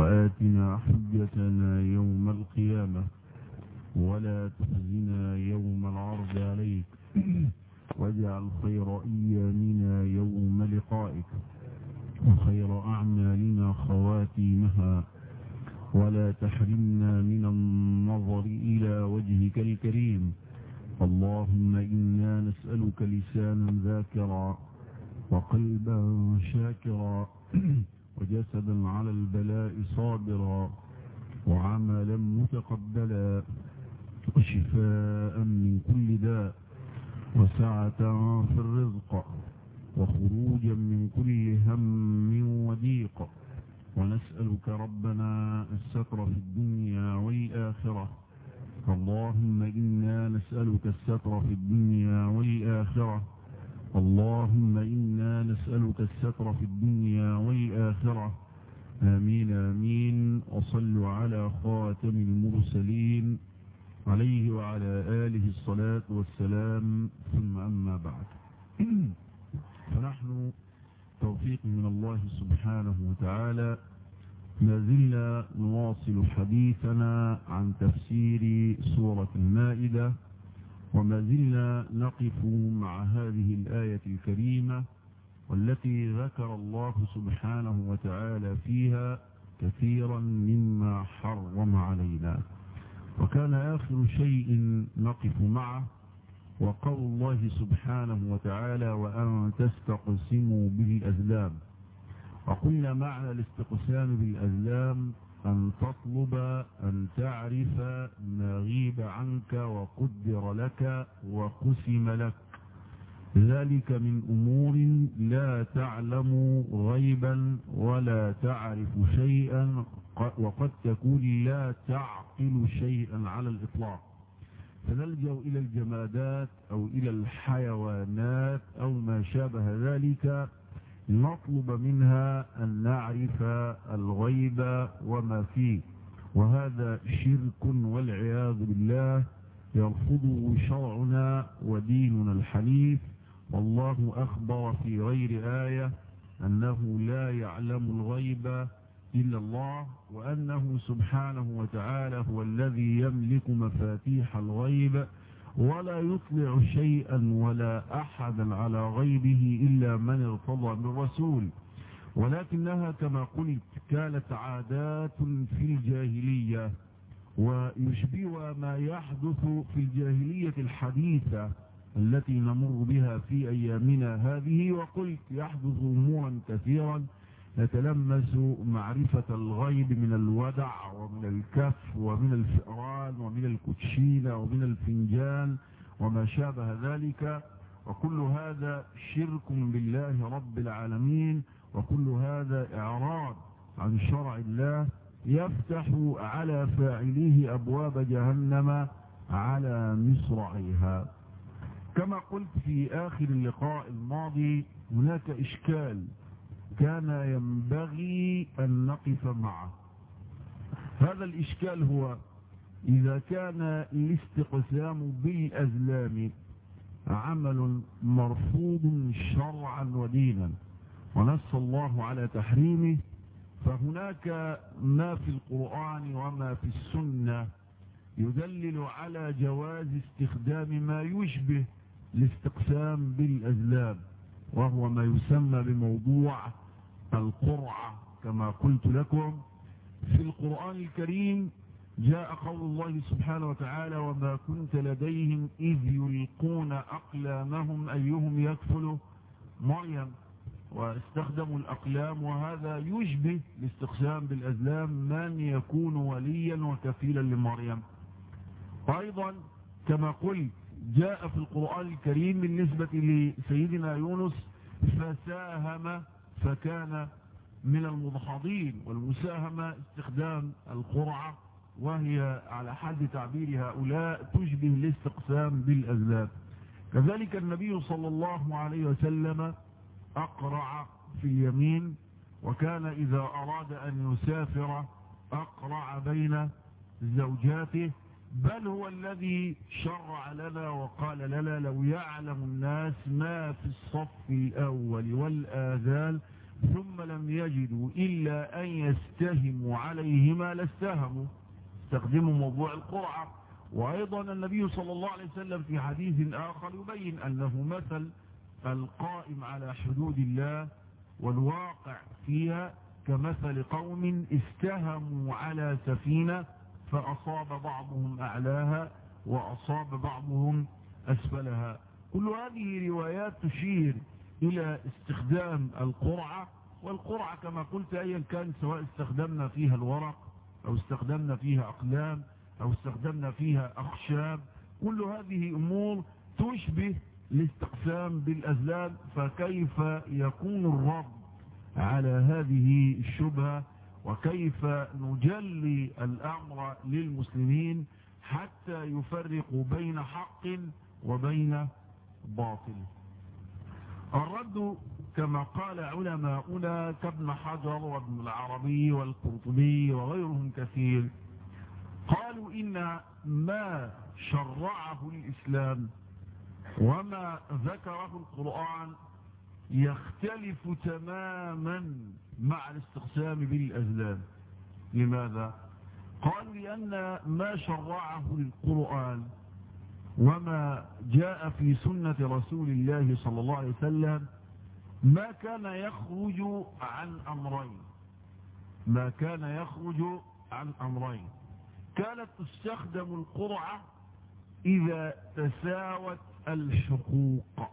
وآتنا حجتنا يوم القيامة ولا تخزنا يوم العرض عليك واجعل خير أيامنا يوم لقائك وخير أعمالنا خواتيمها ولا تحرمنا من النظر إلى وجهك الكريم اللهم إنا نسألك لسانا ذاكرا وقلبا شاكرا وجسدا على البلاء صابرا وعملا متقبلا وشفاء من كل داء وسعة في الرزق وخروجا من كل هم وضيق ونسألك ربنا الستر في الدنيا والآخرة اللهم إنا نسألك الستر في الدنيا والآخرة اللهم إنا نسألك الستر في الدنيا والآخرة آمين آمين وصلوا على خاتم المرسلين عليه وعلى آله الصلاة والسلام ثم أما بعد فنحن توفيق من الله سبحانه وتعالى ما زلنا نواصل حديثنا عن تفسير سورة المائدة وما زلنا نقف مع هذه الآية الكريمة والتي ذكر الله سبحانه وتعالى فيها كثيرا مما حرم علينا وكان آخر شيء نقف معه وقول الله سبحانه وتعالى وأن تستقسموا بالأزلام وقلنا معنى الاستقسام بالأزلام أن تطلب أن تعرف ما غيب عنك وقدر لك وقسم لك ذلك من أمور لا تعلم غيبا ولا تعرف شيئا وقد تكون لا تعقل شيئا على الإطلاق فنلجأ إلى الجمادات أو إلى الحيوانات أو ما شابه ذلك نطلب منها أن نعرف الغيب وما فيه وهذا شرك والعياذ بالله يرفضه شرعنا وديننا الحنيف والله أخبر في غير آية أنه لا يعلم الغيب إلا الله وأنه سبحانه وتعالى هو الذي يملك مفاتيح الغيب ولا يطلع شيئا ولا أحدا على غيبه إلا من ارتضى من رسول ولكنها كما قلت كانت عادات في الجاهلية ويشبه ما يحدث في الجاهلية الحديثة التي نمر بها في أيامنا هذه وقلت يحدث أمورا كثيرا نتلمس معرفة الغيب من الودع ومن الكف ومن الفئران ومن الكوتشينة ومن الفنجان وما شابه ذلك وكل هذا شرك بالله رب العالمين وكل هذا إعراض عن شرع الله يفتح على فاعليه أبواب جهنم على مصرعيها كما قلت في آخر اللقاء الماضي هناك إشكال كان ينبغي أن نقف معه هذا الإشكال هو إذا كان الاستقسام بالأزلام عمل مرفوض شرعا ودينا ونص الله على تحريمه فهناك ما في القرآن وما في السنة يدلل على جواز استخدام ما يشبه الاستقسام بالأزلام وهو ما يسمى بموضوع القرعة كما قلت لكم في القرآن الكريم جاء قول الله سبحانه وتعالى وما كنت لديهم إذ يلقون أقلامهم أيهم يكفل مريم واستخدموا الأقلام وهذا يشبه الاستقسام بالأزلام من يكون وليا وكفيلا لمريم أيضا كما قلت جاء في القرآن الكريم بالنسبة لسيدنا يونس فساهم فكان من المضحضين والمساهمة استخدام القرعة وهي على حد تعبير هؤلاء تشبه الاستقسام بالأزلام كذلك النبي صلى الله عليه وسلم أقرع في اليمين وكان إذا أراد أن يسافر أقرع بين زوجاته بل هو الذي شرع لنا وقال لنا لو يعلم الناس ما في الصف الأول والآذان ثم لم يجدوا إلا أن يستهموا عليهما لاستهموا استخدموا موضوع القرعة وأيضا النبي صلى الله عليه وسلم في حديث آخر يبين أنه مثل القائم على حدود الله والواقع فيها كمثل قوم استهموا على سفينة فأصاب بعضهم أعلاها وأصاب بعضهم أسفلها كل هذه روايات تشير إلى استخدام القرعة والقرعة كما قلت أيا كان سواء استخدمنا فيها الورق أو استخدمنا فيها أقلام أو استخدمنا فيها أخشاب كل هذه أمور تشبه الاستقسام بالأزلام فكيف يكون الرد على هذه الشبهة وكيف نجلي الأمر للمسلمين حتى يفرقوا بين حق وبين باطل الرد كما قال علماؤنا كابن حجر وابن العربي والقرطبي وغيرهم كثير قالوا إن ما شرعه الإسلام وما ذكره القرآن يختلف تماما مع الاستقسام بالأزلام لماذا؟ قالوا لأن ما شرعه القرآن وما جاء في سنة رسول الله صلى الله عليه وسلم ما كان يخرج عن أمرين ما كان يخرج عن أمرين كانت تستخدم القرعة إذا تساوت الحقوق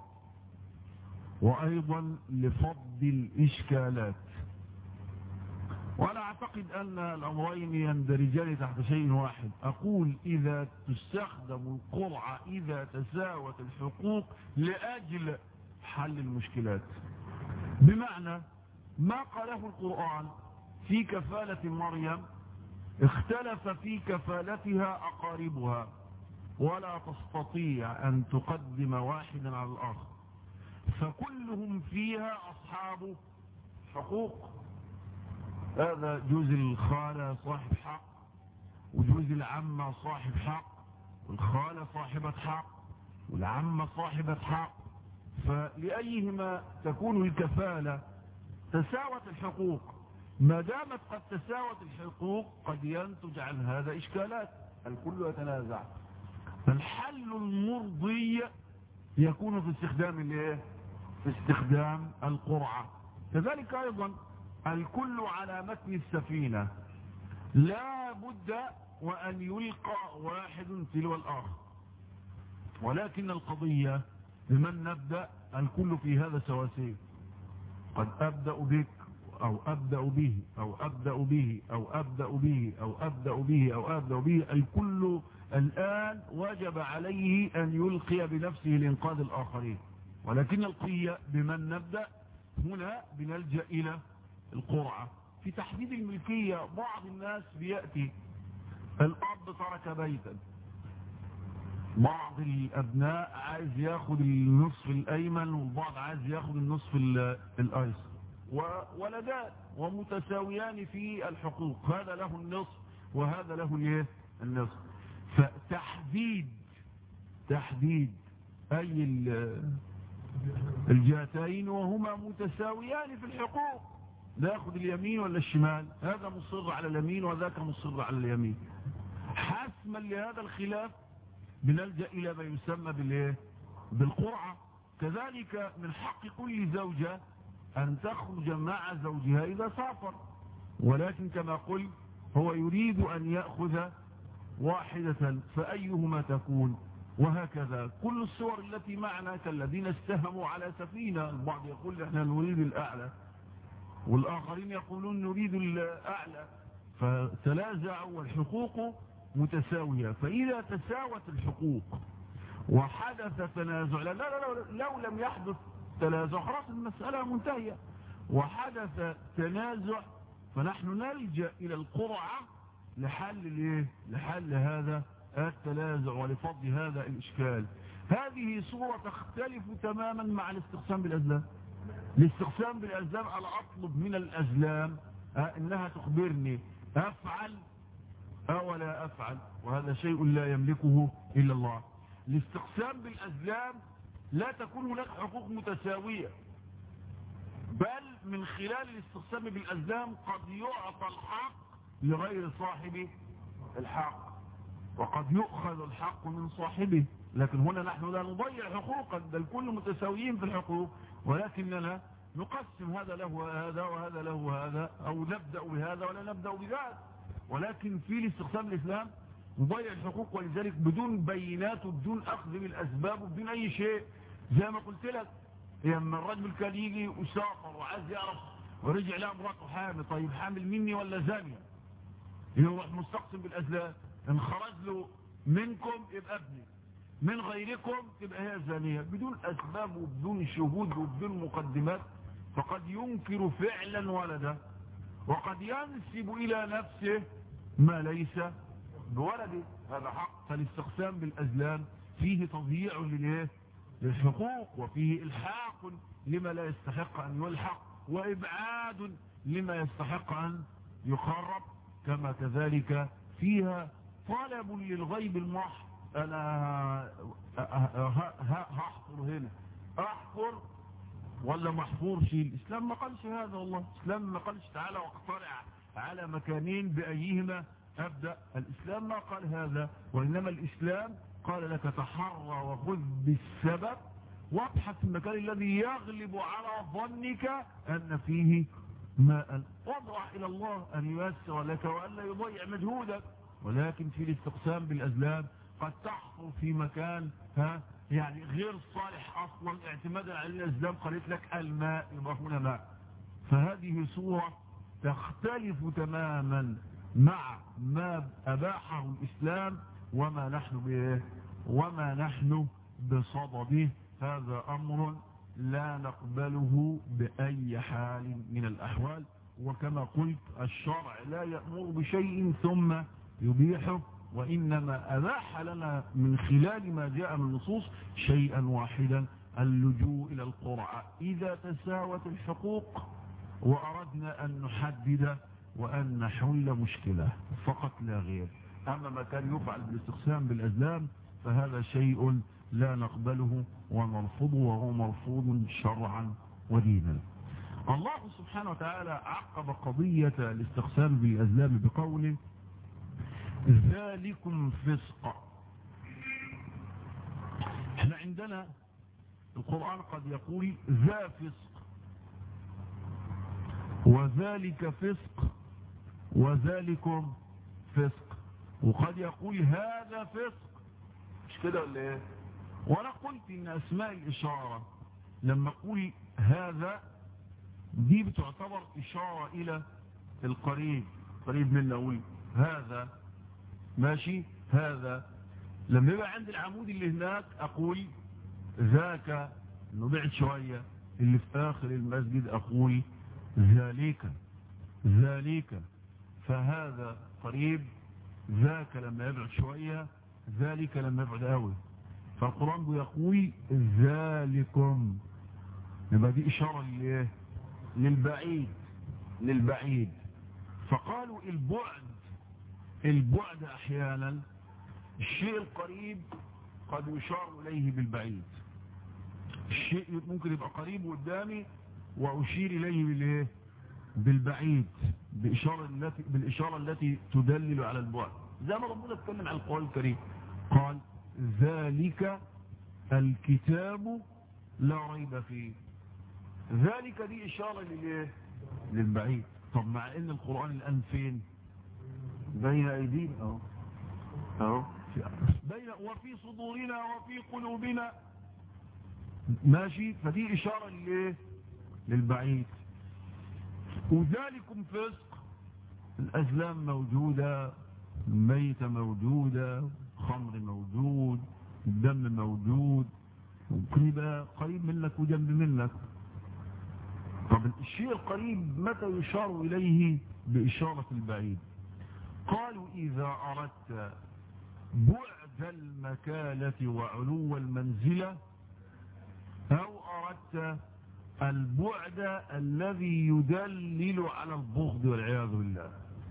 وأيضا لفض الإشكالات وأنا أعتقد أن الأمرين يندرجان تحت شيء واحد أقول إذا تستخدم القرعة إذا تساوت الحقوق لأجل حل المشكلات بمعنى ما قاله القرآن في كفالة مريم اختلف في كفالتها أقاربها ولا تستطيع أن تقدم واحدا على الآخر فكلهم فيها أصحاب حقوق هذا جوز الخالة صاحب حق وجوز العمة صاحب حق والخالة صاحبة حق والعمة صاحبة حق فلأيهما تكون الكفالة تساوت الحقوق ما دامت قد تساوت الحقوق قد ينتج عن هذا إشكالات الكل يتنازع الحل المرضي يكون في استخدام الايه في استخدام القرعة كذلك ايضا الكل على متن السفينة لا بد وان يلقى واحد تلو الاخر ولكن القضية بمن نبدأ الكل في هذا سواسية قد ابدأ بك او ابدأ به او ابدأ به او ابدأ به او ابدأ به او ابدأ به الكل الآن وجب عليه أن يلقي بنفسه لإنقاذ الآخرين ولكن القية بمن نبدأ هنا بنلجأ إلى القرعة في تحديد الملكية بعض الناس بيأتي الأب ترك بيتا بعض الأبناء عايز ياخد النصف الأيمن والبعض عايز ياخد النصف الأيسر وولدان ومتساويان في الحقوق هذا له النصف وهذا له النصف فتحديد تحديد أي الجهتين وهما متساويان في الحقوق لا يأخذ اليمين ولا الشمال هذا مصر على اليمين وذاك مصر على اليمين حسما لهذا الخلاف بنلجأ إلى ما يسمى بالايه بالقرعة كذلك من حق كل زوجة أن تخرج مع زوجها إذا سافر ولكن كما قلت هو يريد أن يأخذ واحدة فأيهما تكون وهكذا كل الصور التي معنا كالذين استهموا على سفينة البعض يقول احنا نريد الأعلى والآخرين يقولون نريد الأعلى فتنازعوا والحقوق متساوية فإذا تساوت الحقوق وحدث تنازع لا لا لا لو لم يحدث تنازع خلاص المسألة منتهية وحدث تنازع فنحن نلجأ إلى القرعة لحل الايه لحل هذا التنازع ولفض هذا الاشكال هذه صورة تختلف تماما مع الاستقسام بالازلام الاستقسام بالازلام انا اطلب من الازلام انها تخبرني افعل او لا افعل وهذا شيء لا يملكه الا الله الاستقسام بالازلام لا تكون هناك حقوق متساوية بل من خلال الاستقسام بالأزلام قد يعطى الحق لغير صاحب الحق وقد يؤخذ الحق من صاحبه لكن هنا نحن لا نضيع حقوقا بل كل متساويين في الحقوق ولكننا نقسم هذا له وهذا وهذا له وهذا أو نبدأ بهذا ولا نبدأ بذلك ولكن في الاستقسام الإسلام نضيع الحقوق ولذلك بدون بينات وبدون أخذ بالأسباب وبدون أي شيء زي ما قلت لك لما الرجل كان يجي وسافر وعايز يعرف ورجع لها مراته حامل طيب حامل مني ولا زانية يروح مستقسم بالأزلام ان خرج له منكم يبقى ابني من غيركم تبقى هي زانية بدون أسباب وبدون شهود وبدون مقدمات فقد ينكر فعلا ولدا وقد ينسب إلى نفسه ما ليس بولده هذا حق فالاستقسام بالأزلام فيه تضييع للإيه؟ للحقوق وفيه إلحاق لما لا يستحق أن يلحق وإبعاد لما يستحق أن يقرب كما كذلك فيها طلب للغيب المحض أنا هحفر هنا أحفر ولا محفور شيء الإسلام ما قالش هذا والله الإسلام ما قالش تعالى واقترع على مكانين بأيهما أبدأ الإسلام ما قال هذا وإنما الإسلام قال لك تحرى وخذ بالسبب وابحث المكان الذي يغلب على ظنك أن فيه ماء واضع إلى الله أن ييسر لك وأن لا يضيع مجهودك ولكن في الاستقسام بالأزلام قد تحصل في مكان ها يعني غير صالح أصلا اعتمادا على الأزلام قالت لك الماء يبقى هنا ماء فهذه صورة تختلف تماما مع ما أباحه الإسلام وما نحن به وما نحن بصدده هذا أمر لا نقبله بأي حال من الأحوال وكما قلت الشرع لا يأمر بشيء ثم يبيحه وإنما أباح لنا من خلال ما جاء من النصوص شيئا واحدا اللجوء إلى القرعة إذا تساوت الحقوق وأردنا أن نحدد وأن نحل مشكلة فقط لا غير أما ما كان يفعل بالاستقسام بالأزلام فهذا شيء لا نقبله ونرفضه وهو مرفوض شرعا ودينا الله سبحانه وتعالى عقب قضية الاستقسام بالأزلام بقوله ذلكم فسق احنا عندنا القرآن قد يقول ذا فسق وذلك فسق وذلكم فسق وقد يقول هذا فسق مش كده ولا ايه وانا قلت ان اسماء الاشارة لما اقول هذا دي بتعتبر اشارة الى القريب قريب منا اقول هذا ماشي هذا لما يبقى عند العمود اللي هناك اقول ذاك نبعد شوية اللي في اخر المسجد اقول ذلك ذلك فهذا قريب ذاك لما يبعد شوية ذلك لما يبعد قوي فالقرآن بيقول ذلكم يبقى دي إشارة لإيه؟ للبعيد للبعيد فقالوا البعد البعد أحيانا الشيء القريب قد يشار إليه بالبعيد الشيء ممكن يبقى قريب قدامي وأشير إليه بالإيه؟ بالبعيد بإشارة التي بالإشارة التي تدلل على البعد زي ما ربنا اتكلم عن القرآن الكريم قال ذلك الكتاب لا ريب فيه ذلك دي إشارة للإيه؟ للبعيد طب مع ان القرآن الآن فين بين أيدينا أهو أهو بين وفي صدورنا وفي قلوبنا ماشي فدي إشارة للإيه للبعيد وذلكم فسق الأزلام موجودة الميتة موجودة خمر موجود الدم موجود ممكن يبقى قريب منك وجنب منك طب الشيء القريب متى يشار إليه بإشارة البعيد قالوا إذا أردت بعد المكانة وعلو المنزلة أو أردت البعد الذي يدلل على البغض والعياذ بالله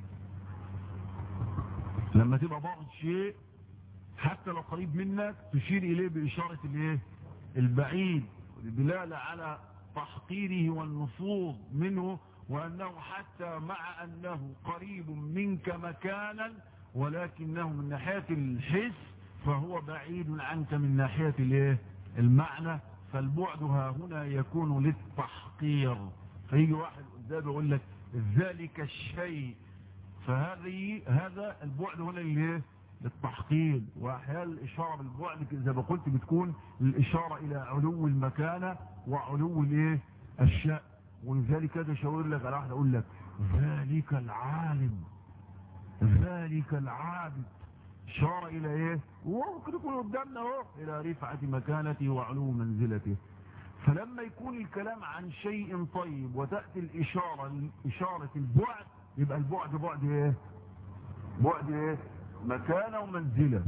لما تبقى بعض شيء حتى لو قريب منك تشير إليه بإشارة الايه البعيد الدلالة على تحقيره والنفوض منه وأنه حتى مع أنه قريب منك مكانا ولكنه من ناحية الحس فهو بعيد عنك من ناحية الايه المعنى فالبعد ها هنا يكون للتحقير فيجي واحد قدامه يقول لك ذلك الشيء فهذه هذا البعد هنا الايه للتحقير واحيانا الاشاره بالبعد زي ما قلت بتكون الاشاره الى علو المكانه وعلو الايه الشأن ولذلك هذا شاور لك على واحد اقول لك ذلك العالم ذلك العابد اشاره الى ايه وممكن يكون قدامنا اهو الى رفعه مكانته وعلو منزلته فلما يكون الكلام عن شيء طيب وتأتي الإشارة إشارة البعد يبقى البعد بعد ايه بعد ايه مكانه ومنزله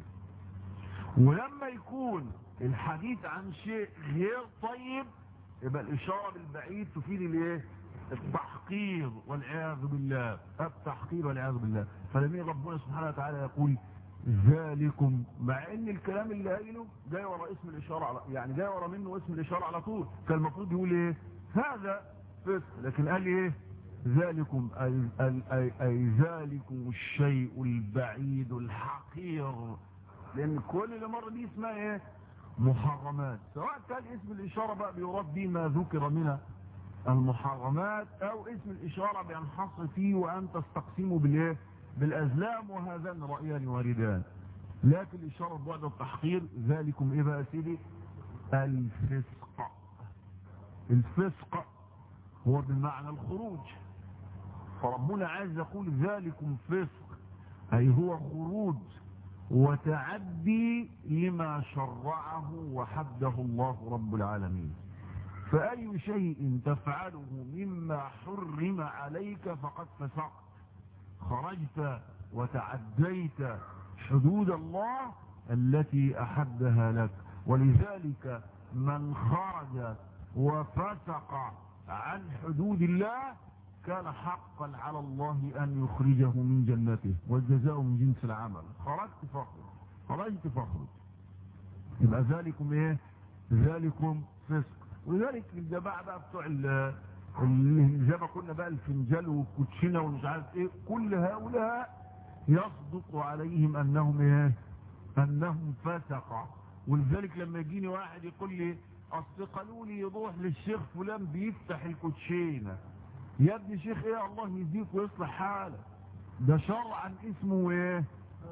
ولما يكون الحديث عن شيء غير طيب يبقى الإشارة بالبعيد تفيد الايه التحقير والعياذ بالله التحقير والعياذ بالله فلما ربنا سبحانه وتعالى يقول ذلكم مع ان الكلام اللي قايله جاي ورا اسم الاشاره على يعني جاي ورا منه اسم الاشاره على طول كان المفروض يقول ايه هذا فسق لكن قال ايه ذلكم أي, أي, أي, أي ذلكم الشيء البعيد الحقير لان كل اللي مر دي اسمها ايه محرمات سواء كان اسم الاشاره بقى بيراد به ما ذكر من المحرمات او اسم الاشاره بينحصر فيه وان تستقسموا بالايه بالأزلام وهذان رأيان واردان لكن الإشارة بعد التحقير ذلكم إيه بقى سيدي الفسق الفسق هو بالمعنى الخروج فربنا عايز يقول ذلكم فسق أي هو خروج وتعدي لما شرعه وحده الله رب العالمين فأي شيء تفعله مما حرم عليك فقد فسقت خرجت وتعديت حدود الله التي أحدها لك ولذلك من خرج وفسق عن حدود الله كان حقا على الله أن يخرجه من جنته والجزاء من جنس العمل خرجت فخرج خرجت فخرج يبقى ذلكم ايه ذلكم فسق ولذلك الجماعة بقى بتوع زي ما كنا بقى الفنجال والكوتشينه ومش عارف ايه كل هؤلاء يصدق عليهم انهم ايه انهم فسقة ولذلك لما يجيني واحد يقول لي اصل قالوا لي يروح للشيخ فلان بيفتح الكوتشينه يا ابني شيخ ايه الله يهديك ويصلح حالك ده شرعا اسمه ايه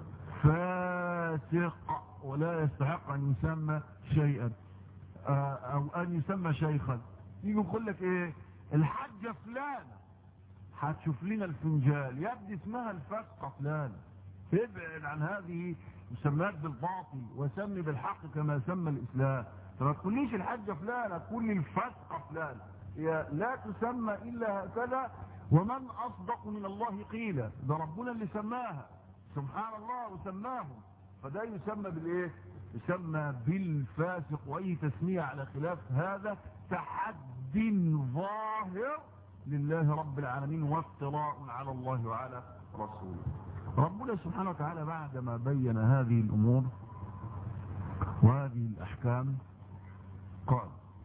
فاسق ولا يستحق ان يسمى شيئا او ان يسمى شيخا يجي يقول لك ايه الحجة فلانة هتشوف لنا الفنجال يا ابني اسمها الفسقة فلانة ابعد عن هذه مسمات بالباطل وسمي بالحق كما سمى الإسلام فما تقوليش الحجة فلانة تقول الفسقة فلانة هي لا تسمى إلا هكذا ومن أصدق من الله قيلا ده ربنا اللي سماها سبحان الله وسماهم فده يسمى بالايه يسمى بالفاسق واي تسمية على خلاف هذا تحد ظاهر لله رب العالمين وافتراء على الله وعلى رسوله ربنا سبحانه وتعالى بعدما بين هذه الامور وهذه الاحكام قال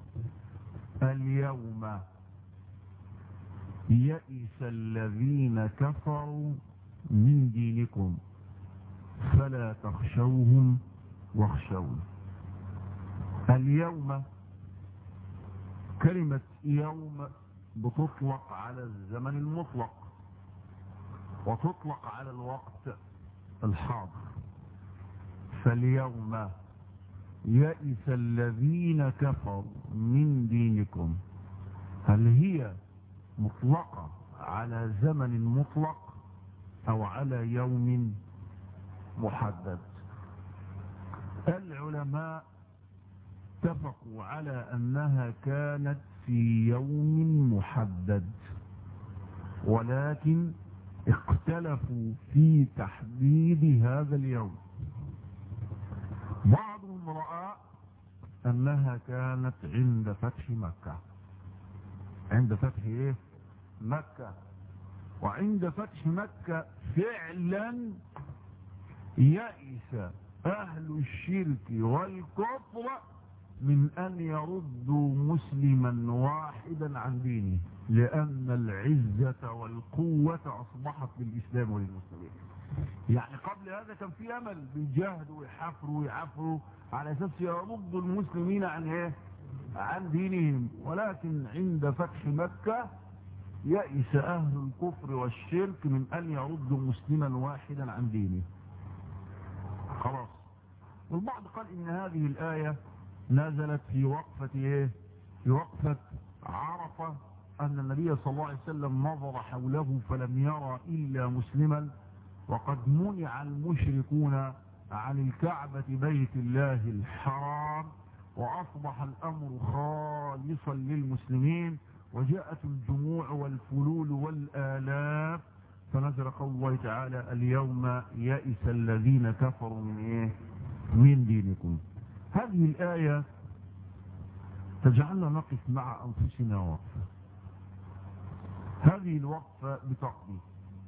اليوم يئس الذين كفروا من دينكم فلا تخشوهم واخشون اليوم كلمة يوم بتطلق على الزمن المطلق وتطلق على الوقت الحاضر فاليوم يئس الذين كفروا من دينكم هل هي مطلقة على زمن مطلق او على يوم محدد العلماء اتفقوا على انها كانت في يوم محدد ولكن اختلفوا في تحديد هذا اليوم بعضهم رأى انها كانت عند فتح مكة عند فتح ايه مكة وعند فتح مكة فعلا يئس اهل الشرك والكفر من أن يردوا مسلما واحدا عن دينه لأن العزة والقوة أصبحت بالإسلام وللمسلمين يعني قبل هذا كان في أمل بيجاهدوا ويحفروا ويعفروا على أساس يردوا المسلمين عن إيه؟ عن دينهم ولكن عند فتح مكة يئس أهل الكفر والشرك من أن يردوا مسلما واحدا عن دينه خلاص والبعض قال إن هذه الآية نزلت في وقفة إيه؟ في وقفة عرفة أن النبي صلى الله عليه وسلم نظر حوله فلم يرى إلا مسلما وقد منع المشركون عن الكعبة بيت الله الحرام وأصبح الأمر خالصا للمسلمين وجاءت الجموع والفلول والآلاف فنزل قول الله تعالى اليوم يئس الذين كفروا من إيه؟ من دينكم هذه الآية تجعلنا نقف مع أنفسنا وقفة هذه الوقفة بتقضي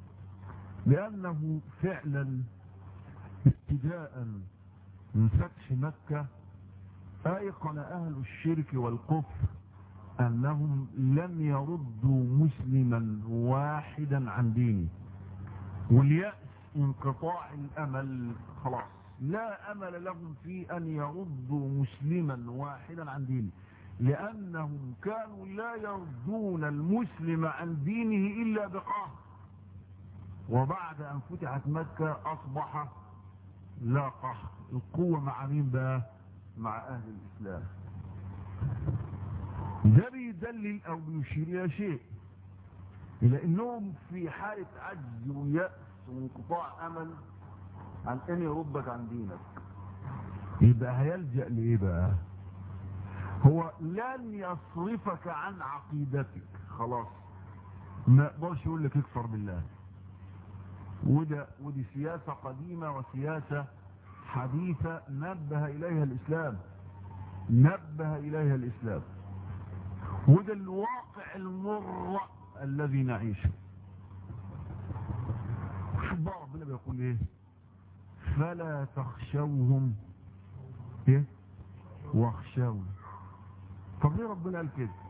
لأنه فعلا ابتداء من فتح مكة أيقن أهل الشرك والكفر أنهم لم يردوا مسلما واحدا عن دينه واليأس انقطاع الأمل خلاص لا أمل لهم في أن يردوا مسلما واحدا عن دينه لأنهم كانوا لا يردون المسلم عن دينه إلا بقهر وبعد أن فتحت مكة أصبح لا قهر القوة مع مين بقى مع أهل الإسلام ده بيدلل أو بيشير إلى شيء إلى أنهم في حالة عجز ويأس وانقطاع أمل عن أن يردك عن دينك يبقى هيلجأ لإيه بقى هو لن يصرفك عن عقيدتك خلاص ما يقدرش يقول لك اكفر بالله وده ودي سياسة قديمة وسياسة حديثة نبه إليها الإسلام نبه إليها الإسلام وده الواقع المر الذي نعيشه شوف بقى ربنا بيقول ايه فلا تخشوهم ايه واخشوني طب ليه ربنا قال كده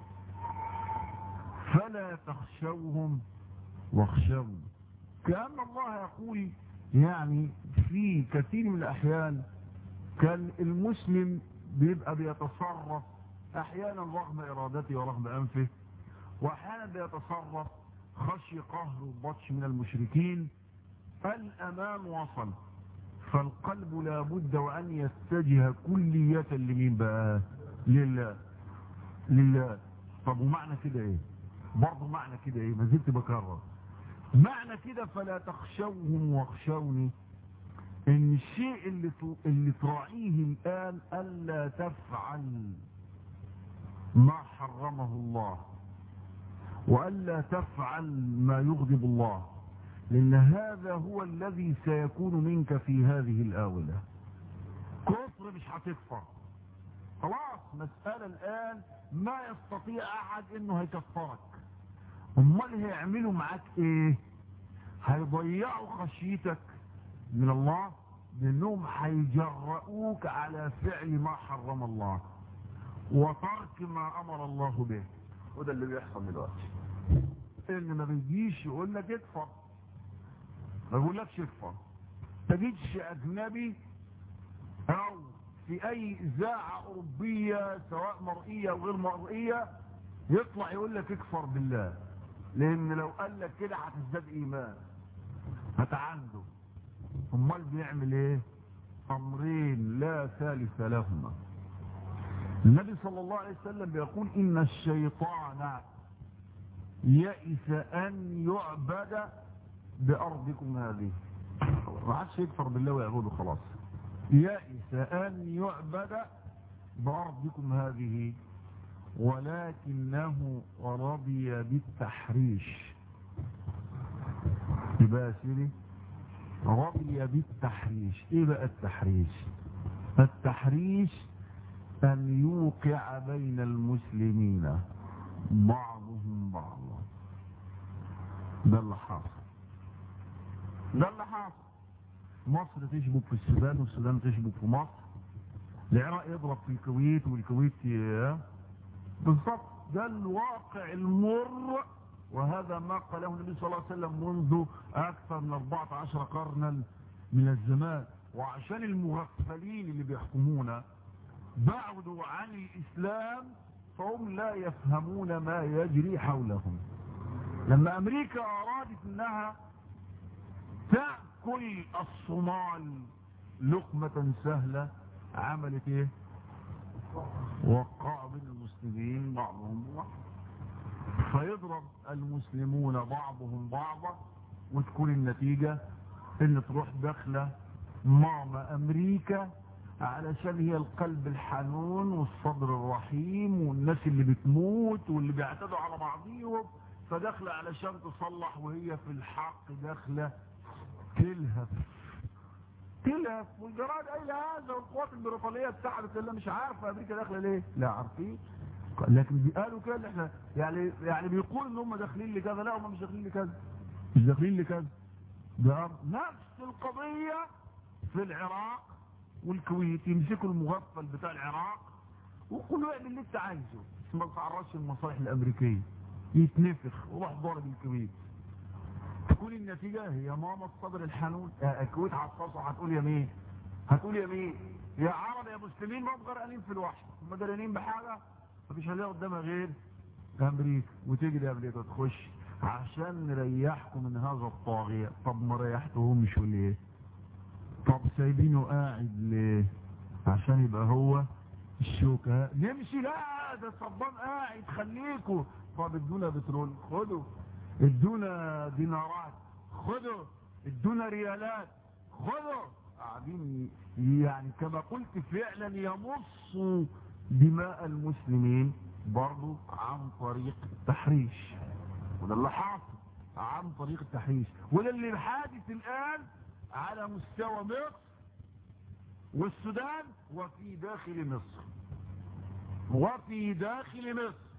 فلا تخشوهم واخشوني كأن الله يقول يعني في كثير من الأحيان كان المسلم بيبقى بيتصرف أحيانا رغم إرادته ورغم أنفه وأحيانا بيتصرف خشي قهر البطش من المشركين الأمان وصل فالقلب لابد وأن يتجه كلية لمين بقى لله لله طب ومعنى كده ايه برضه معنى كده ايه ما زلت بكرر معنى كده فلا تخشوهم واخشوني ان الشيء اللي اللي تراعيه الان الا تفعل ما حرمه الله والا تفعل ما يغضب الله لان هذا هو الذي سيكون منك في هذه الاونه كفر مش هتكفر خلاص مسألة الآن ما يستطيع أحد إنه هيكفرك أمال هيعملوا معاك إيه هيضيعوا خشيتك من الله لأنهم هيجرؤوك على فعل ما حرم الله وترك ما أمر الله به وده اللي بيحصل دلوقتي إن ما بيجيش يقول لك اكفر ما بيقولكش اكفر ما تجيش أجنبي أو في اي اذاعة اوروبية سواء مرئية او غير مرئية يطلع يقول لك اكفر بالله لان لو قال لك كده هتزداد ايمان هتعنده امال بيعمل ايه امرين لا ثالث لهما النبي صلى الله عليه وسلم بيقول ان الشيطان يئس ان يعبد بارضكم هذه ما عادش يكفر بالله ويعبده خلاص يئس أن يعبد بأرضكم هذه ولكنه رضي بالتحريش يبقى سيدي رضي بالتحريش ايه بقى التحريش التحريش ان يوقع بين المسلمين بعضهم بعضا ده اللي حاصل ده اللي حاصل مصر تشبك في السودان والسودان تشبك في مصر العراق يضرب في الكويت والكويت ي- بالضبط ده الواقع المر وهذا ما قاله النبي صلى الله عليه وسلم منذ أكثر من 14 قرنا من الزمان وعشان المغفلين اللي بيحكمونا بعدوا عن الإسلام فهم لا يفهمون ما يجري حولهم لما أمريكا أرادت أنها تأكل الصومال لقمة سهلة عملت ايه وقع بين المسلمين بعضهم بعض فيضرب المسلمون بعضهم بعضا وتكون النتيجة ان تروح داخلة ماما امريكا علشان هي القلب الحنون والصدر الرحيم والناس اللي بتموت واللي بيعتدوا على بعضيهم فداخلة علشان تصلح وهي في الحق داخلة تلهف تلهف والجرائد قايله هذا والقوات البريطانيه اتحدت اللي مش عارفه امريكا داخله ليه لا عارفين لكن بيقالوا كده اللي احنا يعني يعني بيقول ان هم داخلين لكذا لا هم مش داخلين لكذا مش داخلين لكذا ده نفس القضيه في العراق والكويت يمسكوا المغفل بتاع العراق ويقولوا اعمل اللي انت عايزه بس ما تعرضش المصالح الامريكيه يتنفخ وروح ضارب الكويت تكون النتيجة هي ماما الصدر الحنون آه، الكويت هتصاصح هتقول يا مين هتقول يا مين يا عرب يا مسلمين ما غرقانين في الوحش هم درانين بحاجة مفيش هلاقي قدامها غير امريكا وتجري امريكا تخش عشان نريحكم من هذا الطاغية طب ما ريحتهمش ليه طب سايبينه قاعد ليه عشان يبقى هو الشوكة نمشي لا ده صبان قاعد خليكوا طب ادونا بترول خدوا ادونا دينارات خدوا ادونا ريالات خدوا قاعدين يعني كما قلت فعلا يمصوا دماء المسلمين برضو عن طريق التحريش وده اللي حاصل عن طريق التحريش وده اللي حادث الآن على مستوى مصر والسودان وفي داخل مصر وفي داخل مصر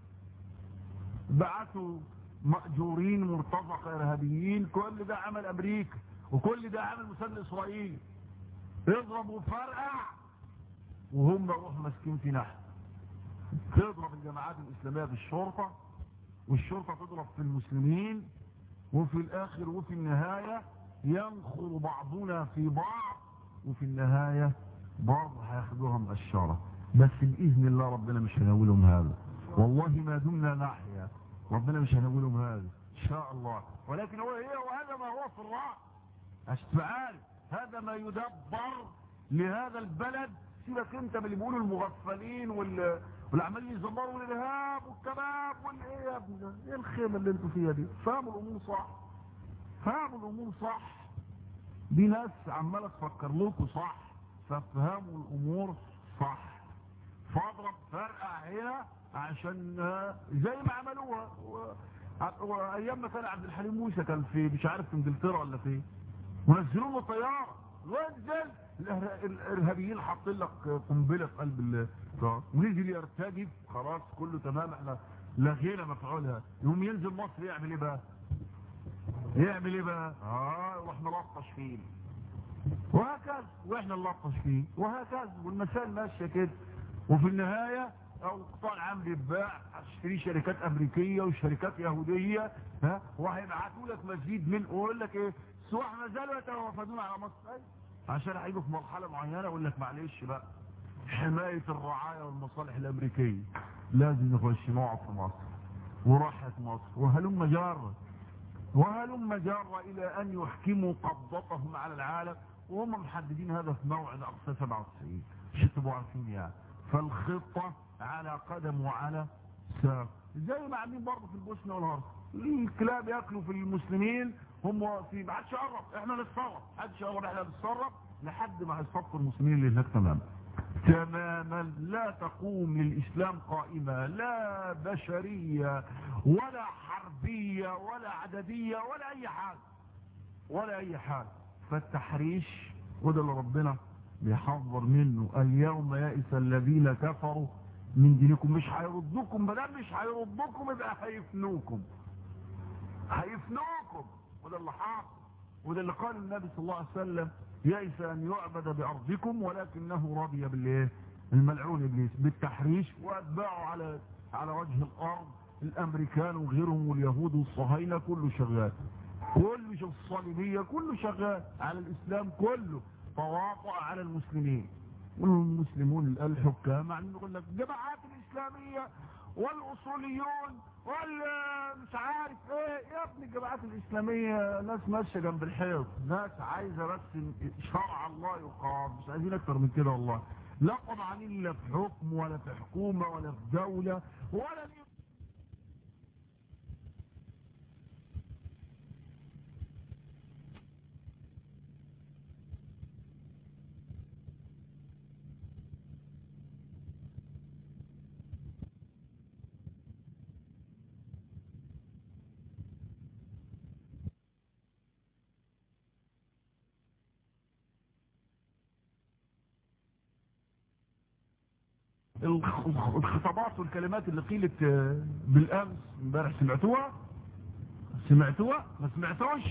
بعثوا مأجورين مرتزقة إرهابيين كل ده عمل أمريكا وكل ده عمل مساند إسرائيل اضرب وفرقع وهم روح ماسكين في نحن تضرب الجماعات الإسلامية بالشرطة والشرطة تضرب في المسلمين وفي الآخر وفي النهاية ينخر بعضنا في بعض وفي النهاية برضه هياخدوها مقشرة بس بإذن الله ربنا مش هنقولهم هذا والله ما دمنا نحيا ربنا مش هنقولهم هذا ان شاء الله ولكن هو هي وهذا ما هو في الرأي اشتعال هذا ما يدبر لهذا البلد سيبك انت من اللي بيقولوا المغفلين وال والعمالين يزمروا الارهاب والكباب والايه يا ابني ده؟ ايه الخيمه اللي انتوا فيها دي فهموا الامور صح فهموا الامور صح دي ناس عماله تفكر لكم صح فافهموا الامور صح فاضرب فرقع هنا عشان آه، زي ما عملوها و- وايام ما كان عبد الحليم موسى كان في مش عارف في انجلترا ولا فين ونزلوا له طياره وانزل الإرها- الارهابيين حاطين لك قنبله في قلب الطياره ونزل يرتجف خلاص كله تمام احنا لغينا مفعولها يقوم ينزل مصر يعمل ايه بقى؟ يعمل ايه بقى؟ اه يروح ملطش فيه وهكذا واحنا نلطش فيه وهكذا والمسائل ماشيه كده وفي النهايه او القطاع العام بيتباع هتشتري شركات امريكيه وشركات يهوديه ها وهيبعتوا لك مزيد من ويقول لك ايه السواح ما زالوا يتوافدون على مصر أي. عشان هيجوا في مرحله معينه يقول لك معلش بقى حمايه الرعايه والمصالح الامريكيه لازم نخش نقعد في مصر وراحت مصر وهلم جاره وهلم جار إلى أن يحكموا قبضتهم على العالم وهم محددين هذا في موعد أقصى 97 مش تبقوا عارفين يعني فالخطة على قدم وعلى ساق زي ما عاملين برضه في البوسنة والهرس الكلاب ياكلوا في المسلمين هم في ما حدش يقرب احنا نتصرف حدش يقرب احنا نتصرف لحد ما هيصفوا المسلمين اللي هناك تماما تماما لا تقوم للإسلام قائمة لا بشرية ولا حربية ولا عددية ولا أي حاجة ولا أي حاجة فالتحريش وده اللي ربنا بيحذر منه اليوم يئس الذين كفروا من دينكم مش هيردوكم بدل مش هيردوكم يبقى هيفنوكم هيفنوكم وده اللي حاصل وده اللي قال النبي صلى الله عليه وسلم يئس ان يعبد بارضكم ولكنه رضي بالايه الملعون ابليس بالتحريش واتباعه على على وجه الارض الامريكان وغيرهم واليهود والصهاينه كله شغال كله شوف الصليبيه كله شغال على الاسلام كله تواطؤ على المسلمين والمسلمون الحكام عن يقول لك الجماعات الاسلاميه والاصوليون ولا مش عارف ايه يا ابني الجماعات الاسلاميه ناس ماشيه جنب الحيط ناس عايزه بس شرع الله يقام مش عايزين اكتر من كده والله لا طمعانين لا في حكم ولا في حكومه ولا في دوله ولا ليه الخطابات والكلمات اللي قيلت بالامس امبارح سمعتوها سمعتوها ما سمعتوش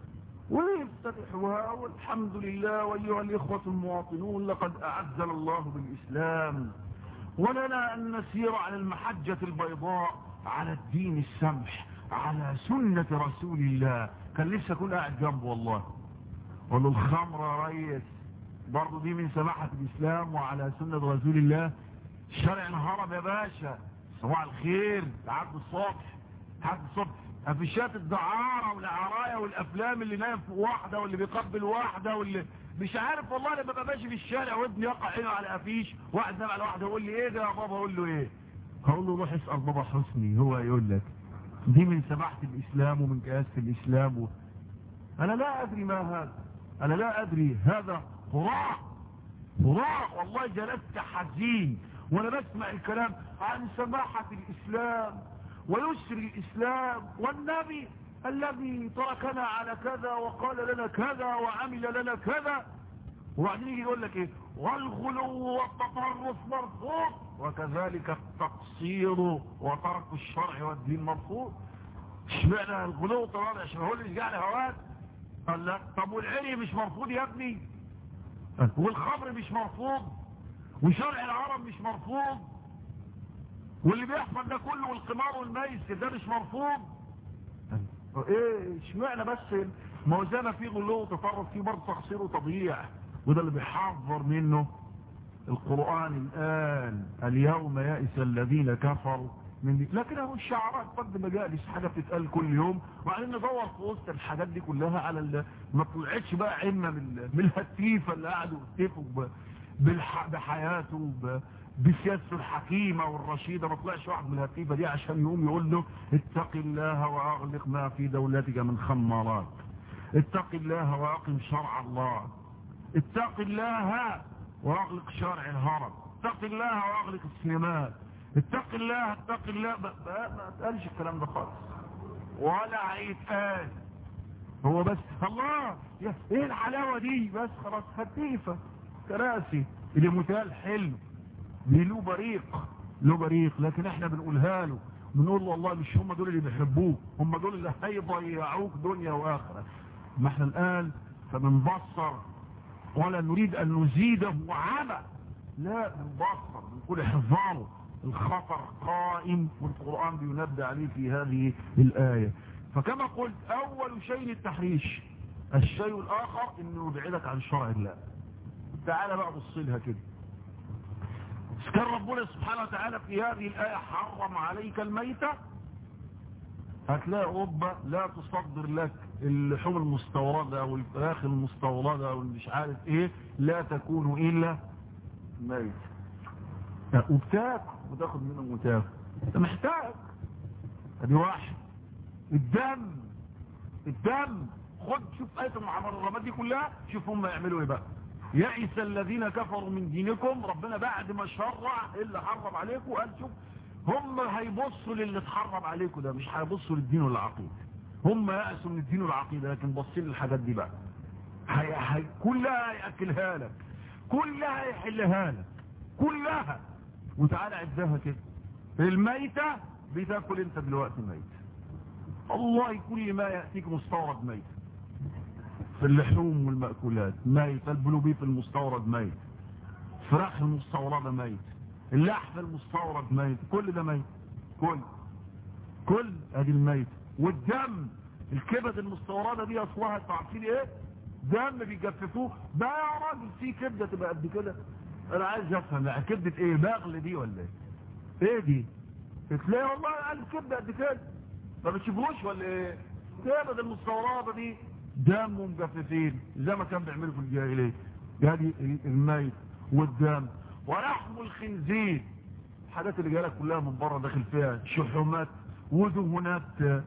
ويفتتحوها والحمد لله وايها الاخوه المواطنون لقد اعزنا الله بالاسلام ولنا ان نسير على المحجه البيضاء على الدين السمح على سنه رسول الله كان نفسي اكون قاعد جنبه والله اقول له الخمر يا ريس برضه دي من سماحه الاسلام وعلى سنه رسول الله شارع الهرم يا باشا صباح الخير لحد الصبح لحد الصبح افيشات الدعارة والعراية والافلام اللي نايم في واحدة واللي بيقبل واحدة واللي مش عارف والله لما ببقى ماشي في الشارع وابني يقع عينه على افيش واحد نام على واحدة يقول لي ايه ده يا بابا اقول له ايه هقول له روح اسأل بابا حسني هو يقول لك دي من سماحة الاسلام ومن كياسة الاسلام و... انا لا ادري ما هذا انا لا ادري هذا هراء هراء والله جلست حزين وانا بسمع الكلام عن سماحة الاسلام ويسر الاسلام والنبي الذي تركنا على كذا وقال لنا كذا وعمل لنا كذا وبعدين يجي يقول لك ايه والغلو والتطرف مرفوض وكذلك التقصير وترك الشرع والدين مرفوض اشمعنى الغلو والتطرف عشان هو اللي جعل هوات قال لا طب والعري مش مرفوض يا ابني والخمر مش مرفوض وشرع العرب مش مرفوض واللي بيحصل ده كله والقمار والميسر ده مش مرفوض ايه اشمعنى بس ما هو زي ما في غلو وتطرف فيه برضه تقصير وتضييع وده اللي بيحذر منه القرآن الآن اليوم يئس الذين كفروا من دي لكن اهو الشعارات قد مجالس حاجة بتتقال كل يوم وبعدين ندور في وسط الحاجات دي كلها على ال... ما طلعتش بقى عمة من, من الهتيفة اللي قعدوا يهتفوا بالح... بحياته ب... بسياسته الحكيمة والرشيدة ما طلعش واحد من الهتيفة دي عشان يقوم يقول له اتق الله واغلق ما في دولتك من خمارات اتق الله واقم شرع الله اتق الله واغلق شارع الهرم اتق الله واغلق السينمات اتق الله اتق الله ما اتقالش الكلام ده خالص ولا هيتقال هو بس الله يا ايه الحلاوة دي بس خلاص هتيفة كراسي اللي متقال حلم دي له بريق له بريق لكن احنا بنقولها له بنقول له والله مش هم دول اللي بيحبوك هم دول اللي هيضيعوك دنيا واخره ما احنا الان فبنبصر ولا نريد ان نزيده عمى لا بنبصر بنقول احذروا الخطر قائم والقرآن بينبه عليه في هذه الآية فكما قلت أول شيء التحريش الشيء الآخر أنه يبعدك عن شرع الله تعالى بقى بص لها كده كان ربنا سبحانه وتعالى في هذه الآية حرم عليك الميتة هتلاقي أوروبا لا تصدر لك اللحوم المستوردة والفراخ المستوردة والمش عارف ايه لا تكون إلا ميت وبتاكل وتاخد منه متاكل انت محتاج ادي واحد الدم الدم خد شوف آية المحرمات دي كلها شوف هم يعملوا ايه بقى يئس الذين كفروا من دينكم ربنا بعد ما شرع اللي حرم عليكم قال شوف هم هيبصوا للي اتحرم عليكم ده مش هيبصوا للدين والعقيدة هم يأسوا من الدين والعقيدة لكن بصين للحاجات دي بقى هي هي كلها هيأكلها لك كلها هيحلها لك كلها وتعالى عدها كده الميتة بتاكل انت دلوقتي ميت الله كل ما يأتيك مستورد ميت في اللحوم والمأكولات ميت البلوبيف المستورد ميت الفراخ المستوردة ميت اللحم المستورد ميت كل ده ميت كل كل ادي الميت والدم الكبد المستوردة دي اصلها انتوا عارفين ايه دم بيجففوه ده يا راجل في كبدة تبقى قد كده انا عايز افهم يعني كبدة ايه بغل دي ولا ايه ايه دي تلاقي والله قال كبدة قد كده ما بتشوفوش ولا ايه الكبد المستوردة دي دم ومجففين زي ما كان بيعملوا في الجاهليه يعني الميت والدم ولحم الخنزير الحاجات اللي جالك كلها من بره داخل فيها شحومات ودهونات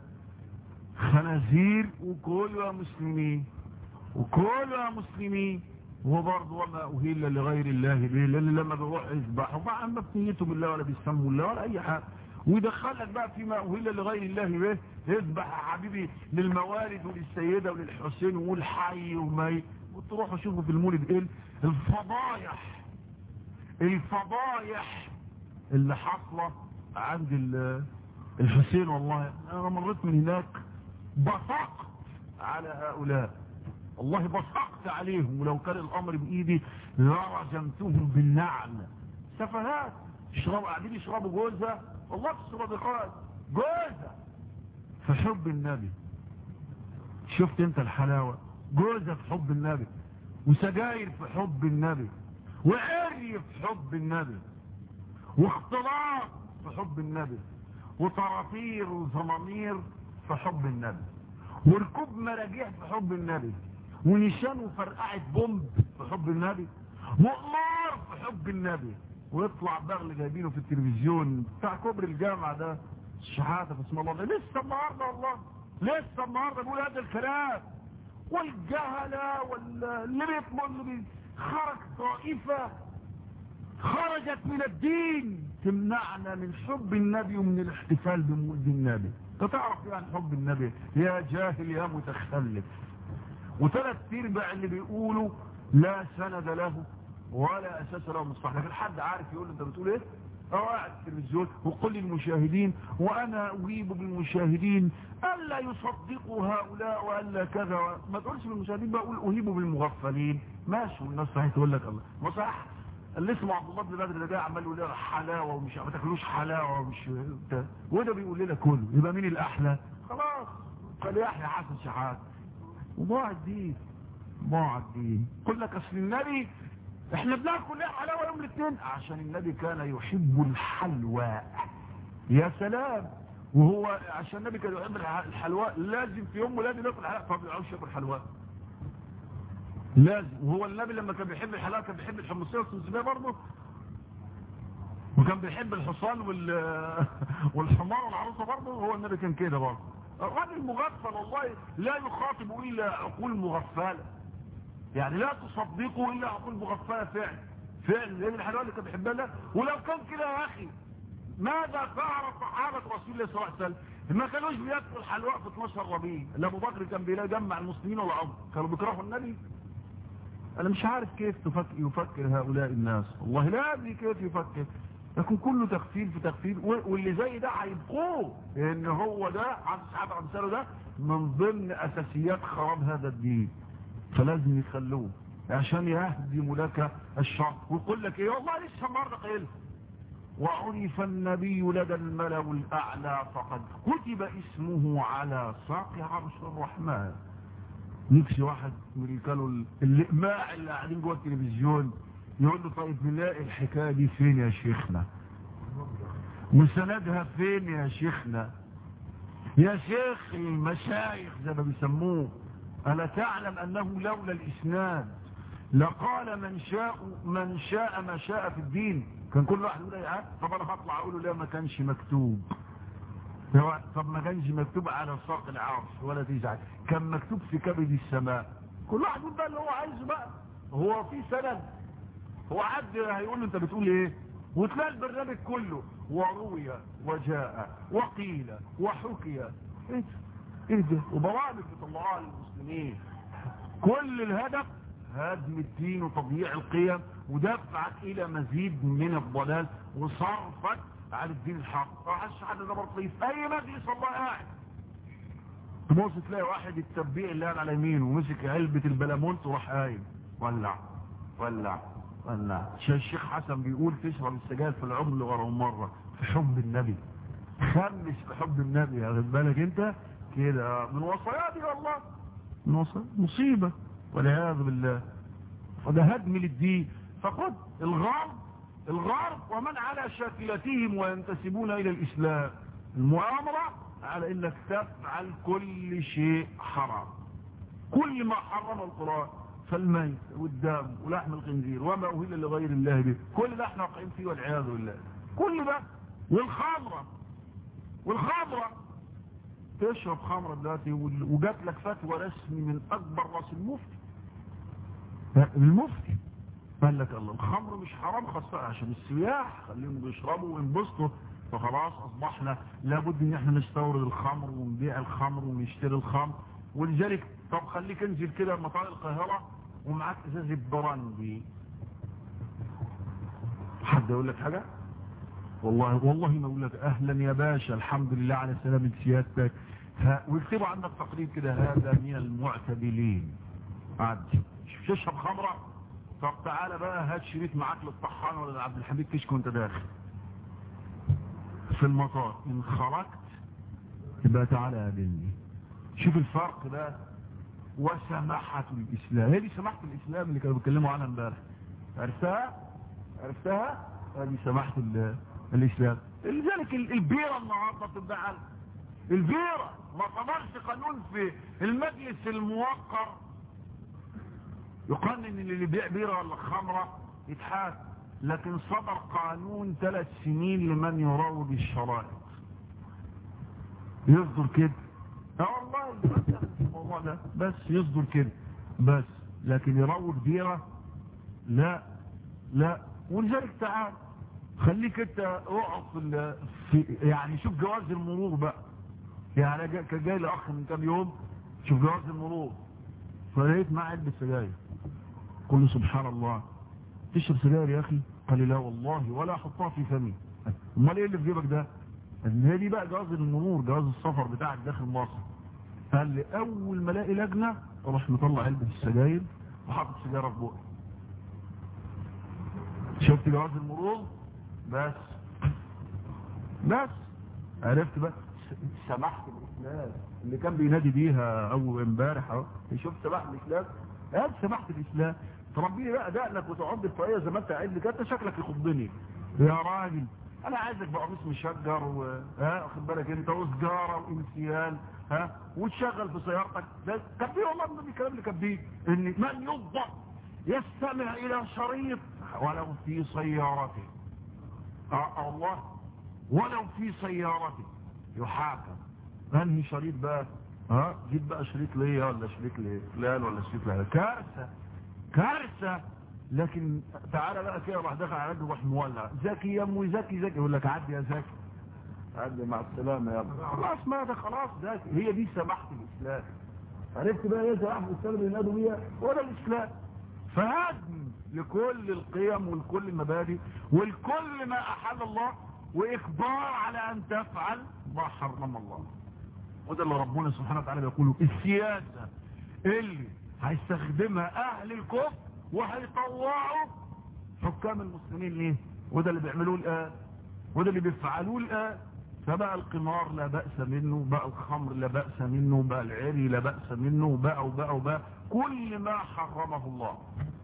خنازير وكلها مسلمين وكلها مسلمين وبرضه وما أهل لغير الله به لأن لما بيروح يذبحوا ما ما بنيته بالله ولا بيسموا الله ولا أي حاجة ويدخلك بقى فيما أهل لغير الله به يذبح يا حبيبي للموالد وللسيدة وللحسين والحي ومي وتروحوا شوفوا في المولد ايه الفضايح الفضايح اللي حاصلة عند الحسين والله انا مريت من هناك بصقت على هؤلاء والله بصقت عليهم ولو كان الامر بايدي لرجمتهم بالنعل سفهات يشربوا قاعدين يشربوا جوزة والله تشرب خالص جوزة في حب النبي شفت انت الحلاوة جوزة في حب النبي وسجاير في حب النبي وعري في حب النبي واختلاط في حب النبي وطرافير وزمامير في حب النبي وركوب مراجيح في حب النبي ونشان وفرقعة بومب في حب النبي وقمار في حب النبي ويطلع بغل جايبينه في التلفزيون بتاع كوبري الجامعة ده الشحاتة في اسم الله لسه النهاردة والله لسه النهاردة بيقول هذا الكلام والجهلة واللي بيطمن اللي بي... خرج طائفة خرجت من الدين تمنعنا من حب النبي ومن الاحتفال بمولد النبي تعرف يعني حب النبي يا جاهل يا متخلف وثلاث ارباع اللي بيقولوا لا سند له ولا اساس له من الصحة لكن حد عارف يقول انت بتقول ايه اه قاعد في التلفزيون وقل للمشاهدين وانا اجيب بالمشاهدين الا يصدقوا هؤلاء والا كذا ما تقولش بالمشاهدين بقى اقول اهيب بالمغفلين ماشي والناس صحيح تقول لك الله ما صح اللي اسمه عبد الله بن بدر ده جاي عمال يقول لنا حلاوه ومش ما تاكلوش حلاوه ومش بتاع وده بيقول لنا كله يبقى مين الاحلى خلاص فليحيى حسن شحات وضاع الدين ضاع الدين قل لك اصل النبي احنا بناكل ليه حلاوه يوم الاثنين عشان النبي كان يحب الحلوى يا سلام وهو عشان النبي كان يحب الحلوى لازم في يوم ولاده ياكل حلوى فما بيعرفش ياكل حلوى لازم وهو النبي لما كان بيحب الحلوى كان بيحب الحمصيه والسمسميه برضه وكان بيحب الحصان وال والحمار والعروسه برضه هو النبي كان كده برضه الراجل مغفل والله لا يخاطب الا عقول مغفله يعني لا تصدقوا الا عقول مغفله فعلا فعلا لان الحلوى اللي كان بيحبها لا ولو كان كده يا اخي ماذا فعل صحابه رسول الله صلى الله عليه وسلم ما كانوش بياكلوا الحلوى في 12 ربيع لا ابو بكر كان بيجمع المسلمين ولا عمر كانوا بيكرهوا النبي انا مش عارف كيف تفكر يفكر هؤلاء الناس والله لا ادري كيف يفكر لكن كله تخفيل في تخفيل واللي زي ده هيبقوه ان هو ده عن الصحابه امثاله ده من ضمن اساسيات خراب هذا الدين فلازم يخلوه عشان يهدم لك الشر ويقول لك ايه والله لسه النهارده قايل وعرف النبي لدى الملأ الاعلى فقد كتب اسمه على ساق عرش الرحمن نفسي واحد من اللي كانوا اللقماع اللي قاعدين جوه التلفزيون يقول له طيب نلاقي الحكايه دي فين يا شيخنا وسندها فين يا شيخنا يا شيخ المشايخ زي ما بيسموه ألا تعلم أنه لولا الإسناد لقال من شاء من شاء ما شاء في الدين كان كل واحد يقول ايه طب انا هطلع اقول له لا ما كانش مكتوب طب ما كانش مكتوب على ساق العرش ولا تزعل كان مكتوب في كبد السماء كل واحد يقول بقى اللي هو عايزه بقى هو في سند هو حد هيقول له انت بتقول ايه وتلاقي البرنامج كله وروي وجاء وقيل وحكي ايه ايه ده وبرامج بيطلعوها للمسلمين كل الهدف هدم الدين وتضييع القيم ودفعك الى مزيد من الضلال وصرفك على الدين الحق راحش حد ده برضه في اي مجلس الله قاعد تبص تلاقي واحد التبيع اللي قاعد على يمينه ومسك علبة البلامونت وراح قايم ولع ولع قال نعم الشيخ حسن بيقول تشرب السجاير في العمر ورا مرة في حب النبي خمس في حب النبي واخد بالك انت كده من وصايا دي والله من وصايا مصيبة والعياذ بالله وده هدم للدين فخد الغرب الغرب ومن على شاكلتهم وينتسبون الى الاسلام المؤامرة على انك تفعل كل شيء حرام كل ما حرم القرآن فالميت والدم ولحم الخنزير وما أهل لغير الله به كل ده احنا واقعين فيه والعياذ بالله كل ده والخمرة والخمرة تشرب خمرة دلوقتي وجات لك فتوى رسمي من أكبر راس المفتي المفتي قال لك الله الخمر مش حرام خاصة عشان السياح خليهم بيشربوا وينبسطوا فخلاص أصبحنا لابد ان احنا نستورد الخمر ونبيع الخمر ونشتري الخمر ولذلك طب خليك انزل كده مطار القاهرة ومعاك ازازة براندي حد يقول لك حاجة والله والله ما اقول لك اهلا يا باشا الحمد لله على سلامة سيادتك ويكتبوا عندك تقرير كده هذا من المعتدلين عدي مش تشرب خمرة طب تعالى بقى هات شريط معاك للطحان ولا عبد الحميد كشك وانت داخل في المطار ان خرجت يبقى تعالى قابلني شوف الفرق ده وسماحة الإسلام هي دي سماحة الإسلام اللي كانوا بيتكلموا عنها امبارح عرفتها عرفتها هذه سماحة الإسلام لذلك البيرة النهارده بتتباع البيرة ما صدرش قانون في المجلس الموقر يقنن ان اللي بيع بيرة ولا خمرة يتحاسب لكن صدر قانون ثلاث سنين لمن يروج الشرائط يصدر كده اه والله الموضوع ده بس يصدر كده بس لكن يروج بيرة لا لا ولذلك تعال خليك انت اقعد في, في يعني شوف جواز المرور بقى يعني كان جاي لاخ من كام يوم شوف جواز المرور فلقيت معاه علبه سجاير قل سبحان الله تشرب سجاير يا اخي قال لي لا والله ولا احطها في فمي امال ايه اللي في جيبك ده ان هي دي بقى جواز المرور جواز السفر بتاعك داخل مصر قال لي اول ما الاقي لجنه اروح مطلع علبه السجاير وحاطط سيجاره في بقي شفت جواز المرور بس بس عرفت بقى سماحه الاسلام اللي كان بينادي بيها اول امبارح اهو شفت سماحه الاسلام هات سماحه الاسلام تربيني بقى دقنك وتقعد الطاقيه زي ما انت قاعد لي انت شكلك يخضني يا راجل انا عايزك بقميص مشجر و ها واخد بالك انت وسجاره وانسيان ها وتشغل في سيارتك ده كان في والله من الكلام اللي كان فيه ان من يضع يستمع الى شريط ولو في سيارته اه الله ولو في سيارته يحاكم انهي شريط بقى ها جيب بقى شريط ليا ولا شريط لفلان ولا شريط لهذا كارثه كارثه لكن تعالى بقى كده راح دخل على رجل راح مولع زكي يا امي زكي زكي يقول لك عدي يا زكي عدي مع السلامه يا ابني خلاص ما ده خلاص زكي هي دي سماحه الاسلام عرفت بقى ايه سماحه الاسلام اللي ينادوا بيها ولا الاسلام فهدم لكل القيم ولكل المبادئ ولكل ما احل الله واخبار على ان تفعل ما حرم الله وده اللي ربنا سبحانه وتعالى بيقوله السياسه اللي هيستخدمها اهل الكفر وهيطوعوا حكام المسلمين ليه وده اللي بيعملوه الآن وده اللي بيفعلوه الآن فبقى القمار لا بأس منه بقى الخمر لا بأس منه بقى العري لا بأس منه بقى وبقى وبقى كل ما حرمه الله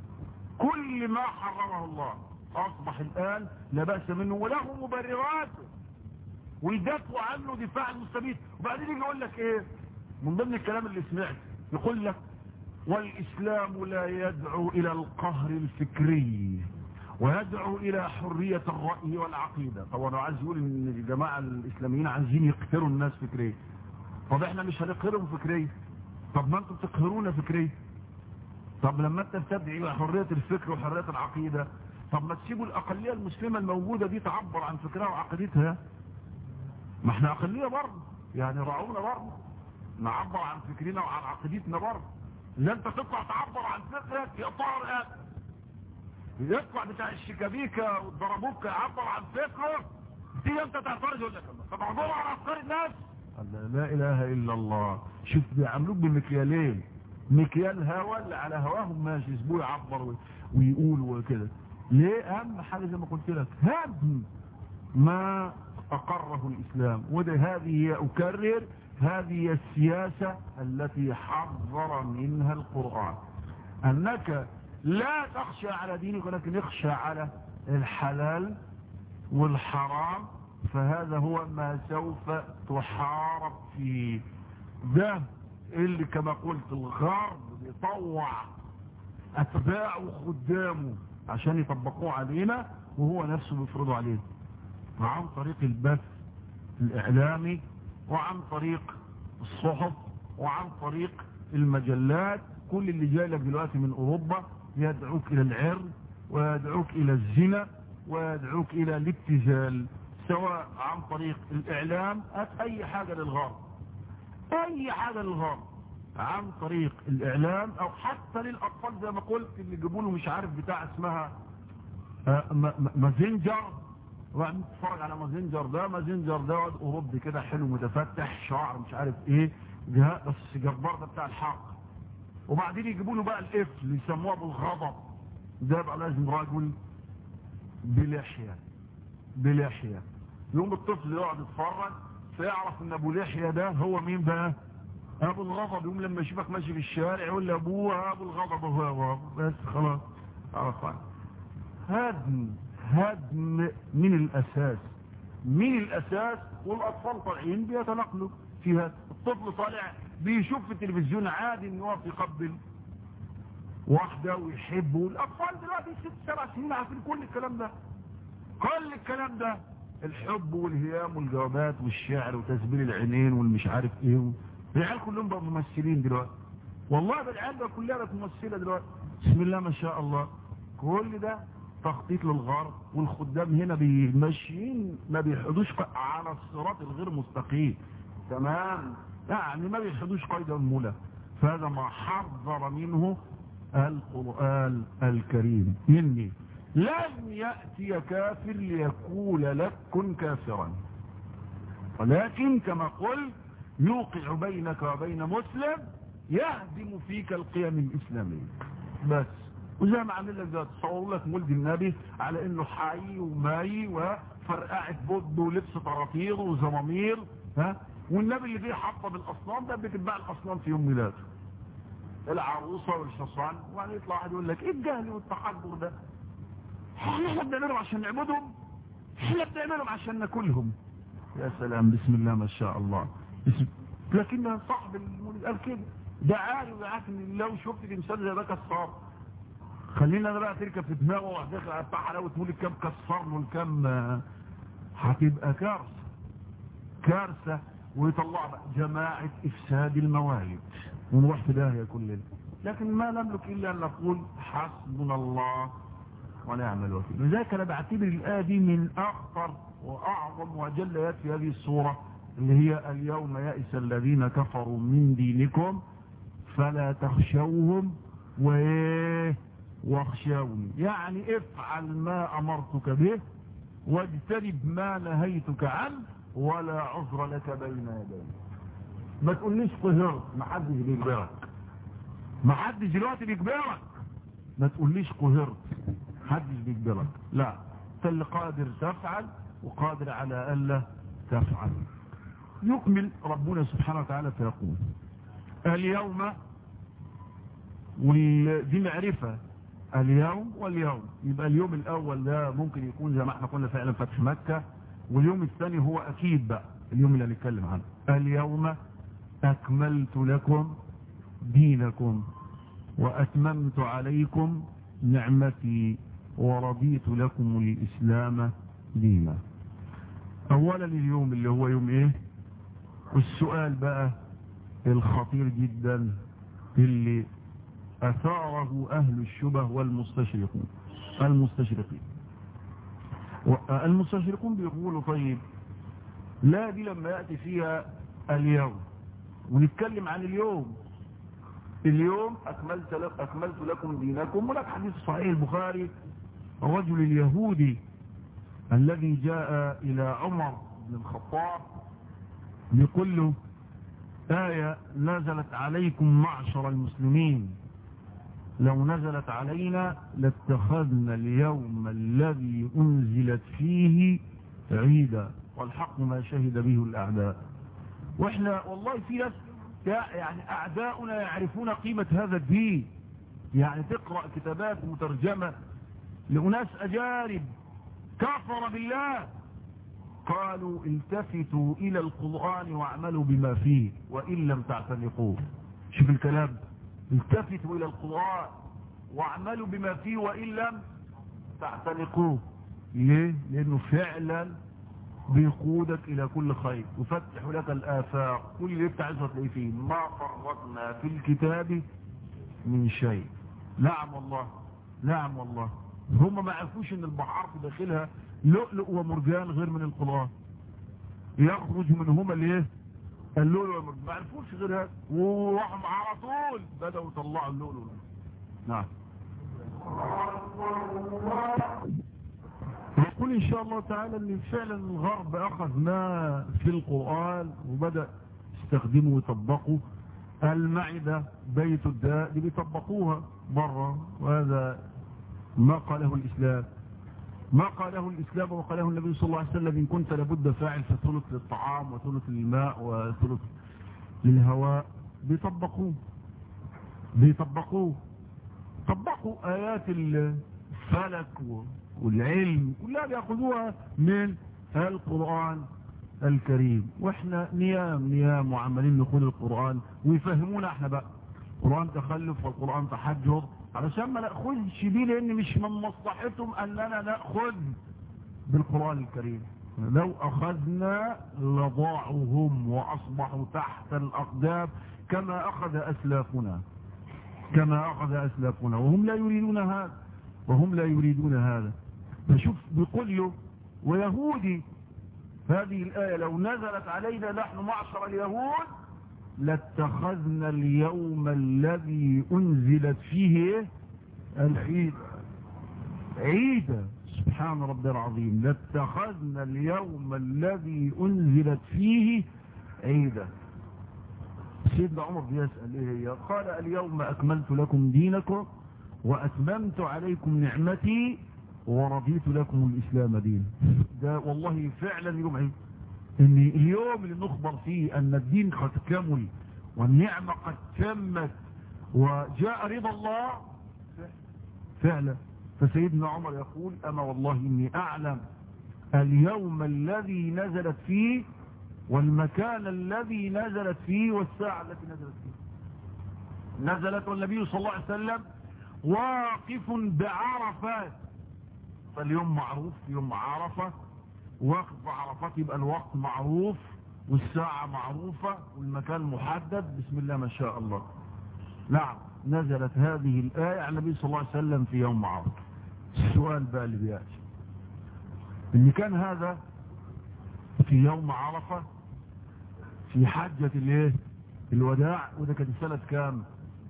كل ما حرمه الله أصبح الآن لا بأس منه وله مبرراته ويدافعوا عنه دفاع المستفيد وبعدين يجي يقول لك ايه من ضمن الكلام اللي سمعت يقول لك والإسلام لا يدعو إلى القهر الفكري ويدعو إلى حرية الرأي والعقيدة طبعا أنا عايز يقول إن الجماعة الإسلاميين عايزين يقهروا الناس فكريا طب إحنا مش هنقهرهم فكريا طب ما أنتم تقهرونا فكريا طب لما أنت بتدعي حرية الفكر وحرية العقيدة طب ما تسيبوا الأقلية المسلمة الموجودة دي تعبر عن فكرها وعقيدتها ما احنا أقلية برضه يعني راعونا برضه نعبر عن فكرنا وعن عقيدتنا برضه ان انت تطلع تعبر عن فكرك يقطع رقبتك يطلع بتاع الشيكابيكا والضربوك يعبر عن فكره تيجي انت تعترض يقول لك طب اعبروا عن افكار الناس لا اله الا الله شوف بيعملوك بمكيالين مكيال هوا اللي على هواهم ماشي اسبوع يعبر ويقول وكده ليه اهم حاجة زي ما قلت لك هدم ما اقره الاسلام وده هذه اكرر هذه السياسة التي حذر منها القرآن انك لا تخشى على دينك ولكن اخشى على الحلال والحرام فهذا هو ما سوف تحارب فيه ده اللي كما قلت الغرب بيطوع اتباعه وخدامه عشان يطبقوه علينا وهو نفسه بيفرضه علينا عن طريق البث الاعلامي وعن طريق الصحف وعن طريق المجلات كل اللي جاي لك دلوقتي من اوروبا يدعوك الى العرض ويدعوك الى الزنا ويدعوك الى الابتزال سواء عن طريق الاعلام هات اي حاجة للغرب اي حاجة للغرب عن طريق الاعلام او حتى للاطفال زي ما قلت اللي جابوا له مش عارف بتاع اسمها مازنجر واحد تتفرج على مازنجر ده مازنجر ده واد اوروبي كده حلو متفتح شعر مش عارف ايه جهاز بس جبار ده بتاع الحق وبعدين يجيبوا له بقى القفل يسموه ابو الغضب ده بقى لازم راجل بلحيه بلحيه يوم الطفل يقعد يتفرج فيعرف ان ابو لحيه ده هو مين بقى ابو الغضب يوم لما يشوفك ماشي في الشارع يقول له ابوه ابو الغضب هو بس خلاص عرف هدم هدم من الاساس من الاساس والاطفال طالعين بيتنقلوا فيها الطفل طالع بيشوف في التلفزيون عادي ان هو يقبل واحدة ويحب والاطفال دلوقتي ست سبع سنين عارفين كل الكلام ده كل الكلام ده الحب والهيام والجوابات والشعر وتسبيل العينين والمش عارف ايه العيال كلهم بقوا ممثلين دلوقتي والله ده العيال بقى كلها بقت ممثله دلوقتي بسم الله ما شاء الله كل ده تخطيط للغرب والخدام هنا بيمشيين ما بيحدوش على الصراط الغير مستقيم تمام يعني ما بيحدوش قيد المولى فهذا ما حذر منه القرآن الكريم مني لن يأتي كافر ليقول لك كن كافرا ولكن كما قل يوقع بينك وبين مسلم يهدم فيك القيم الإسلامية بس وزي ما عامل لك ده تصور لك مولد النبي على انه حي وماي وفرقعة بود ولبس طراطير وزمامير ها والنبي اللي جه حطه بالاصنام ده بتتباع الاصنام في يوم ميلاده العروسه والحصان وبعدين يطلع واحد يقول لك ايه الجهل والتحضر ده احنا بنعملهم عشان نعبدهم احنا بنعملهم عشان ناكلهم يا سلام بسم الله ما شاء الله بسم لكن صاحب المولد قال كده ده عارف وعارف ان لو شفت الانسان زي ده كسار خلينا انا بقى تركب في دماغه وراح داخل على بتاع حلاوه مولد كام كسر له الكام هتبقى كارثه كارثه ويطلع بقى جماعه افساد الموالد ونروح في داهيه كلنا لكن ما نملك الا ان نقول حسبنا الله ونعم الوكيل لذلك انا بعتبر الايه دي من اخطر واعظم واجل ايات في هذه السوره اللي هي اليوم يئس الذين كفروا من دينكم فلا تخشوهم وايه واخشوني يعني افعل ما امرتك به واجتنب ما نهيتك عنه ولا عذر لك بين يدي ما تقوليش قهرت ما حدش بيجبرك ما حدش دلوقتي بيجبرك ما تقوليش قهرت حدش بيجبرك لا انت اللي قادر تفعل وقادر على الا تفعل يكمل ربنا سبحانه وتعالى فيقول اليوم ودي معرفة اليوم واليوم يبقى اليوم الاول ده ممكن يكون زي ما احنا قلنا فعلا فتح مكة واليوم الثاني هو اكيد بقى اليوم اللي هنتكلم عنه اليوم اكملت لكم دينكم واتممت عليكم نعمتي ورضيت لكم الاسلام دينا اولا اليوم اللي هو يوم ايه والسؤال بقى الخطير جدا اللي اثاره اهل الشبه والمستشرقون المستشرقين المستشرقون بيقولوا طيب لا دي لما يأتي فيها اليوم ونتكلم عن اليوم اليوم أكملت, لك أكملت لكم دينكم ولك حديث صحيح البخاري الرجل اليهودي الذي جاء إلى عمر بن الخطاب يقول له آية نزلت عليكم معشر المسلمين لو نزلت علينا لاتخذنا اليوم الذي أنزلت فيه عيدا والحق ما شهد به الأعداء واحنا والله في ناس يعني أعداؤنا يعرفون قيمة هذا الدين يعني تقرأ كتابات مترجمة لأناس أجارب كفر بالله قالوا التفتوا إلى القرآن واعملوا بما فيه وإن لم تعتنقوه شوف الكلام التفتوا إلى القرآن واعملوا بما فيه وإن لم تعتنقوه ليه؟ لأنه فعلا بيقودك إلى كل خير يفتح لك الآفاق كل اللي انت عايزه تلاقيه فيه ما فرطنا في الكتاب من شيء نعم والله نعم والله هم ما عرفوش ان البحار في داخلها لؤلؤ ومرجان غير من القرآن يخرج منهما الايه اللؤلؤ والمرجان ما عرفوش غير هذا وراحوا على طول بدأوا يطلعوا اللؤلؤ نعم يقول ان شاء الله تعالى ان فعلا الغرب اخذ ما في القرآن وبدأ يستخدمه ويطبقه المعدة بيت الداء دي بيطبقوها بره وهذا ما قاله الإسلام ما قاله الإسلام وقاله النبي صلى الله عليه وسلم إن كنت لابد فاعل فثلث للطعام وثلث للماء وثلث للهواء بيطبقوه بيطبقوه طبقوا آيات الفلك والعلم كلها بيأخذوها من القرآن الكريم واحنا نيام نيام وعمالين نقول القرآن ويفهمونا احنا بقى القرآن تخلف والقرآن تحجر علشان ما نأخذش بيه لان مش من مصلحتهم اننا نأخذ بالقرآن الكريم لو اخذنا لضاعهم واصبحوا تحت الاقدام كما اخذ اسلافنا كما اخذ اسلافنا وهم لا يريدون هذا وهم لا يريدون هذا فشوف بيقول له ويهودي هذه الآية لو نزلت علينا نحن معشر اليهود لاتخذنا اليوم الذي أنزلت فيه العيد عيدا سبحان ربي العظيم لاتخذنا اليوم الذي أنزلت فيه عيدا سيدنا عمر بيسأل ايه هي قال اليوم أكملت لكم دينكم وأتممت عليكم نعمتي ورضيت لكم الإسلام دين ده والله فعلا يوم عيد ان اليوم اللي نخبر فيه ان الدين قد كمل والنعمة قد تمت وجاء رضا الله فعلا فسيدنا عمر يقول اما والله اني اعلم اليوم الذي نزلت فيه والمكان الذي نزلت فيه والساعة التي نزلت فيه نزلت والنبي صلى الله عليه وسلم واقف بعرفات فاليوم معروف يوم عرفة وقت عرفات يبقى الوقت معروف والساعة معروفة والمكان محدد بسم الله ما شاء الله نعم نزلت هذه الآية على النبي صلى الله عليه وسلم في يوم عرفة السؤال بقى اللي بيأتي ان كان هذا في يوم عرفة في حجة الايه الوداع وده كان سنة كام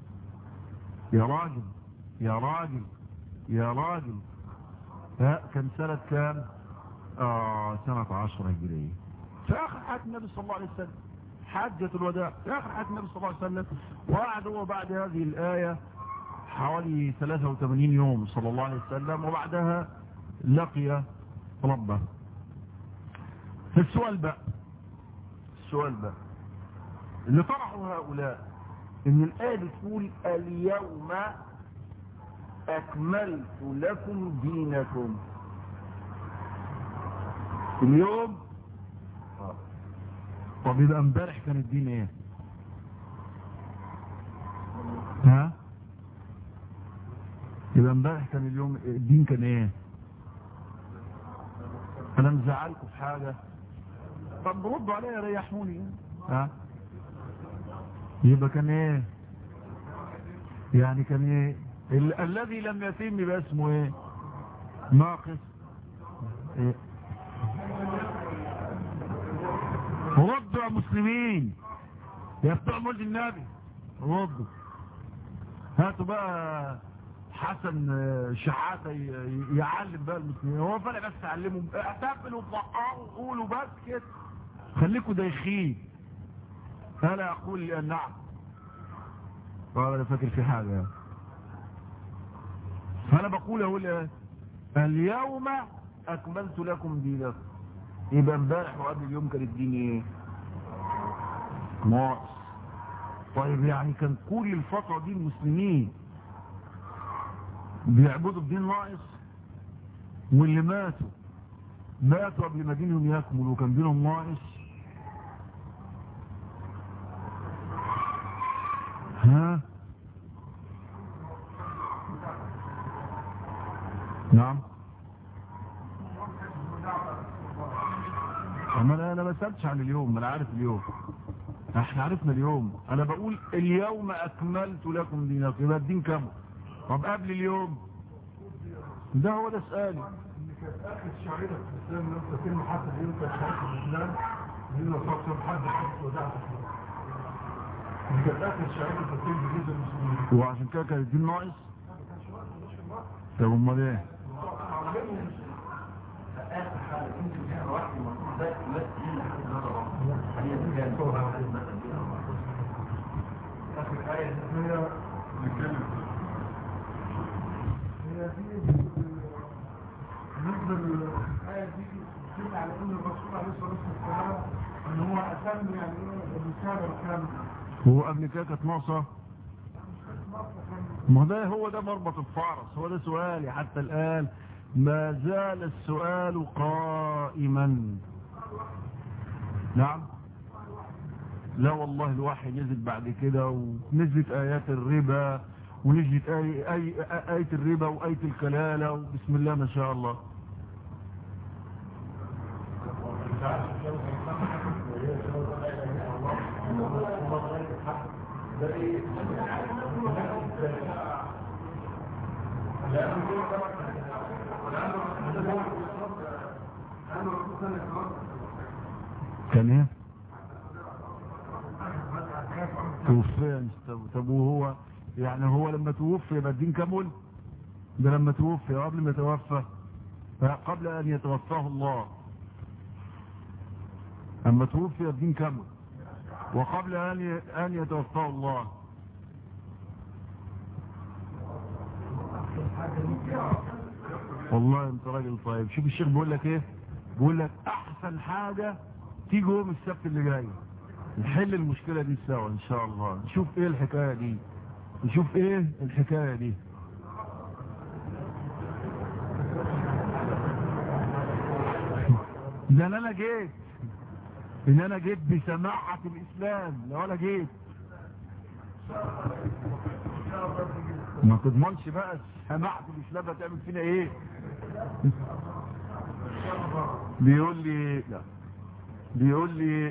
يا راجل يا راجل يا راجل ها كان سنة كام اه سنة عشرة هجرية في اخر حياة النبي صلى الله عليه وسلم حجة الوداع في اخر حياة النبي صلى الله عليه وسلم وقعد هو بعد هذه الآية حوالي 83 يوم صلى الله عليه وسلم وبعدها لقي ربه فالسؤال بقى السؤال بقى اللي طرحوا هؤلاء ان الآية بتقول اليوم أكملت لكم دينكم اليوم طب يبقى امبارح كان الدين ايه ها يبقى امبارح كان اليوم الدين كان ايه انا مزعلكم في حاجة طب ردوا عليا ريحوني ها يبقى كان ايه يعني كان ايه ال الذي لم يتم يبقى اسمه ايه ناقص إيه؟ ردوا يا مسلمين يا بتوع مولد النبي ردوا هاتوا بقى حسن شحاتة يعلم بقى المسلمين هو فلع بس تعلمهم احتفلوا وفقعوا وقولوا بس كده خليكوا دايخين انا اقول نعم قال انا فاكر في حاجة انا بقول اهو الان اليوم اكملت لكم دينكم يبقى امبارح وقبل اليوم كان الدين ايه ناقص طيب يعني كان كل الفترة دي المسلمين بيعبدوا بدين ناقص واللي ماتوا ماتوا قبل ما دينهم يكمل وكان دينهم ناقص ها نعم اما انا انا ما سالتش عن اليوم انا عارف اليوم احنا عرفنا اليوم انا بقول اليوم اكملت لكم دينكم يبقى الدين كم طب قبل اليوم ده هو ده سؤالي كانت اخر شعيرة في الاسلام لو تتم حتى اليوم كانت شعيرة الاسلام هي صوت حد حد ودعت دي كانت اخر شعيرة تتم بجزء المسلمين وعشان كده كان الدين ناقص طب امال ايه اخر آية هي نتكلم هي دي بالنسبة للآية دي بتدل على ان الرسول عليه الصلاة والسلام ان هو اتم يعني ايه الرسالة الكاملة هو قبل كده كانت ناقصه ما ده هو ده مربط الفرس هو ده سؤالي حتى الآن ما زال السؤال قائما نعم لا والله الواحد يزد بعد كده ونزلت آيات الربا ونزلت آي آي آية الربا وآية الكلالة وبسم الله ما شاء الله كان ايه توفي طب وهو يعني هو لما توفي يبقى الدين كمل ده لما توفي قبل ما يتوفى قبل ان يتوفاه الله اما توفي الدين كمل وقبل ان ان يتوفاه الله والله انت راجل طيب شوف الشيخ بيقول لك ايه بيقول لك احسن حاجة تيجي يوم السبت اللي جاي نحل المشكلة دي سوا ان شاء الله نشوف ايه الحكاية دي نشوف ايه الحكاية دي ده انا جيت ان انا جيت بسماحة الاسلام لو انا جيت ما تضمنش بقى سماحة الاسلام هتعمل فينا ايه بيقول لي لا بيقول لي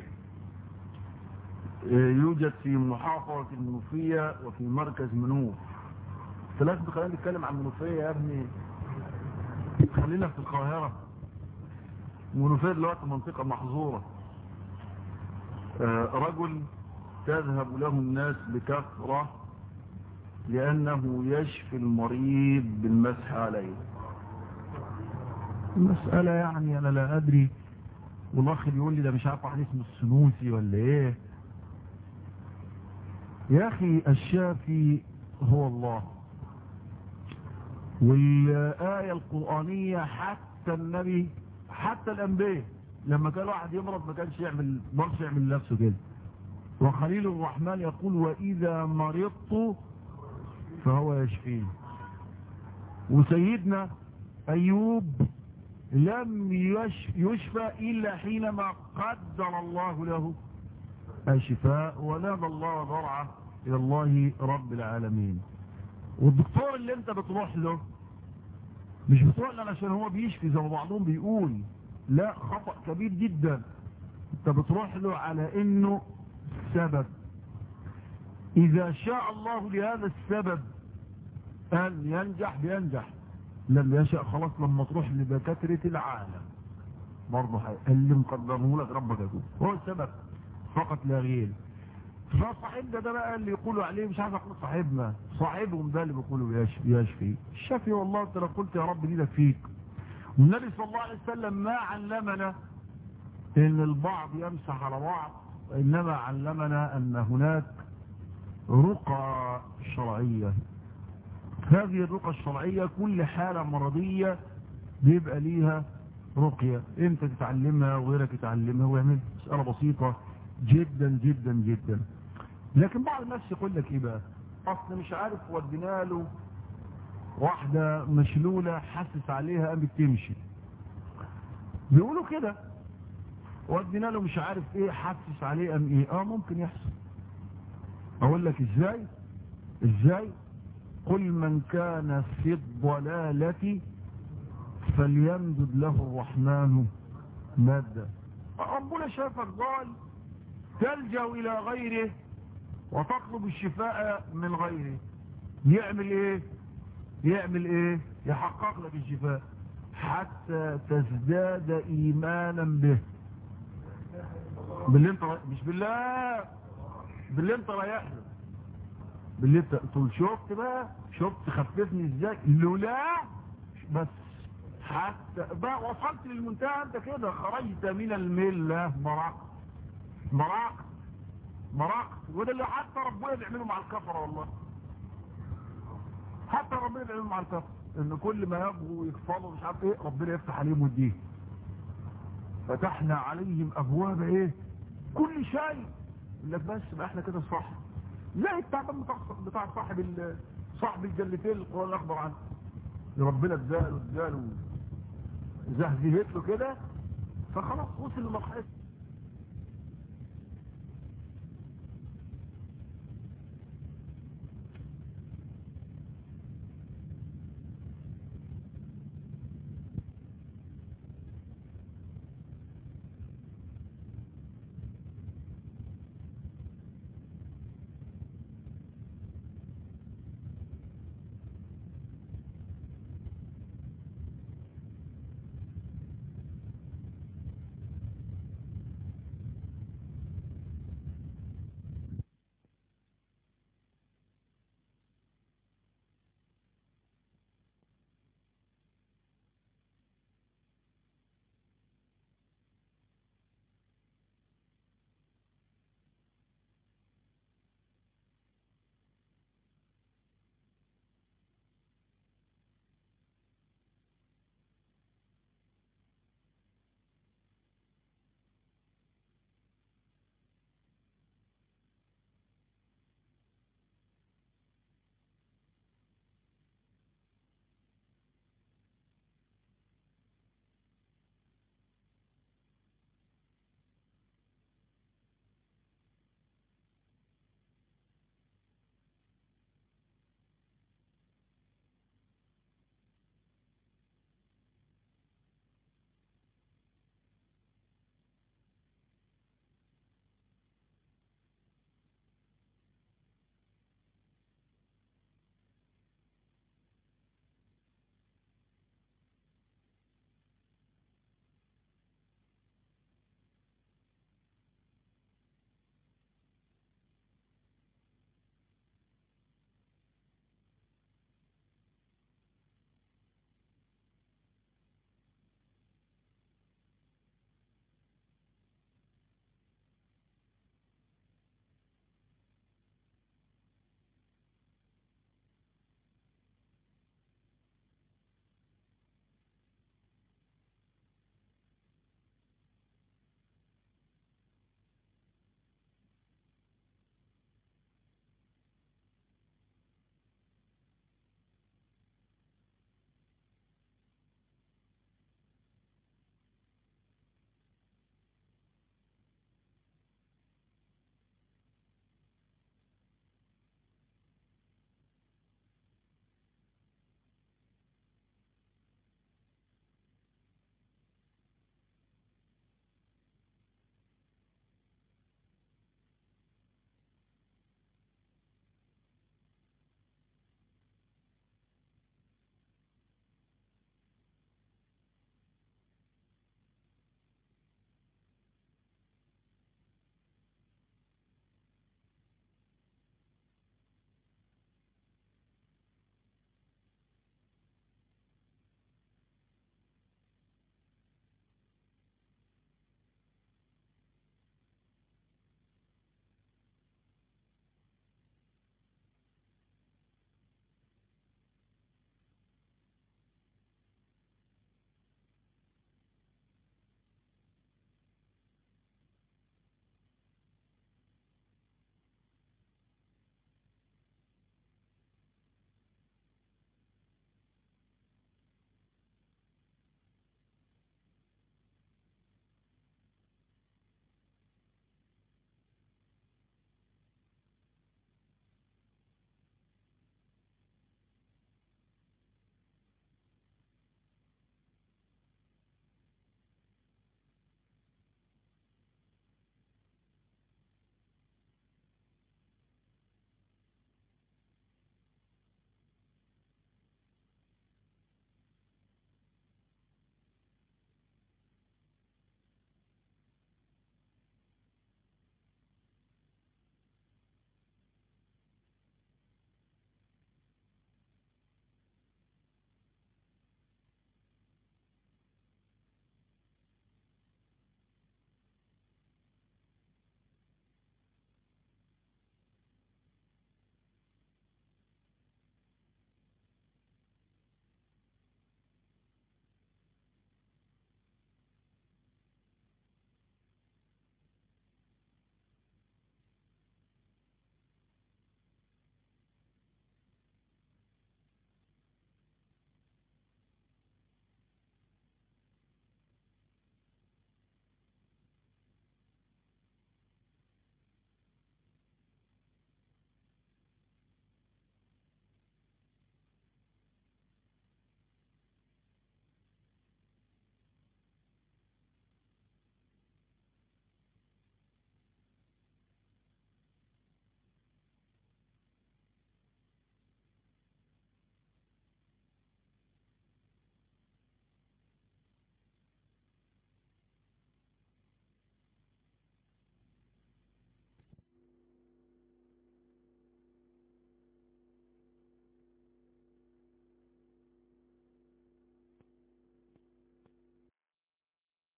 يوجد في محافظة المنوفية وفي مركز منوف ثلاث خلينا نتكلم عن المنوفية يا ابني خلينا في القاهرة المنوفية دلوقتي منطقة محظورة رجل تذهب له الناس بكثرة لأنه يشفي المريض بالمسح عليه المسألة يعني أنا لا أدري والأخ بيقول لي ده مش عارف واحد اسمه السنوسي ولا إيه يا أخي الشافي هو الله والآية القرآنية حتى النبي حتى الأنبياء لما كان واحد يمرض ما كانش يعمل مرش يعمل نفسه كده وخليل الرحمن يقول وإذا مرضت فهو يشفيه وسيدنا أيوب لم يشفى إلا حينما قدر الله له الشفاء ونادى الله ضرعه إلى الله رب العالمين والدكتور اللي انت بتروح له مش بتروح له عشان هو بيشفي زي ما بعضهم بيقول لا خطأ كبير جدا انت بتروح له على انه سبب اذا شاء الله لهذا السبب ان ينجح بينجح لم يشاء خلاص لما تروح لدكاترة العالم برضه اللي مقدره لك ربك يقول هو السبب فقط لا غير فصاحبنا ده بقى اللي يقولوا عليه مش عارف اقول صاحبنا صاحبهم ده اللي بيقولوا يشفي يشفي الشافي والله انت لو قلت يا رب دي فيك والنبي صلى الله عليه وسلم ما علمنا ان البعض يمسح على بعض وانما علمنا ان هناك رقى شرعية هذه الرقى الشرعية كل حالة مرضية بيبقى ليها رقية انت تتعلمها وغيرك يتعلمها ويعمل مسألة بسيطة جدا جدا جدا لكن بعض الناس يقول لك ايه بقى اصل مش عارف ودينا له واحدة مشلولة حسس عليها قامت تمشي بيقولوا كده ودينا له مش عارف ايه حسس عليه قام ايه اه ممكن يحصل اقول لك ازاي ازاي قل من كان في الضلالة فليمدد له الرحمن مادة ربنا شافك ضال تلجأ إلى غيره وتطلب الشفاء من غيره يعمل ايه يعمل ايه يحقق لك الشفاء حتى تزداد ايمانا به باللي انت مش بالله باللي انت رايح له باللي انت تقول شفت بقى شفت خففني ازاي لولا بس حتى بقى وصلت للمنتهى انت كده خرجت من المله مرق مرق مرق وده اللي حتى ربنا بيعمله مع الكفره والله حتى ربنا بيعمله مع الكفره ان كل ما يبغوا يكفروا مش عارف ايه ربنا يفتح عليهم ويديه فتحنا عليهم ابواب ايه كل شيء يقول لك بس بقى احنا كده صح زي التعبان بتاع بتاع صاحب ال- صاحب الجلتين القران الاخبر عنه ربنا اداله اداله زهزهت له كده فخلاص وصل لمرحله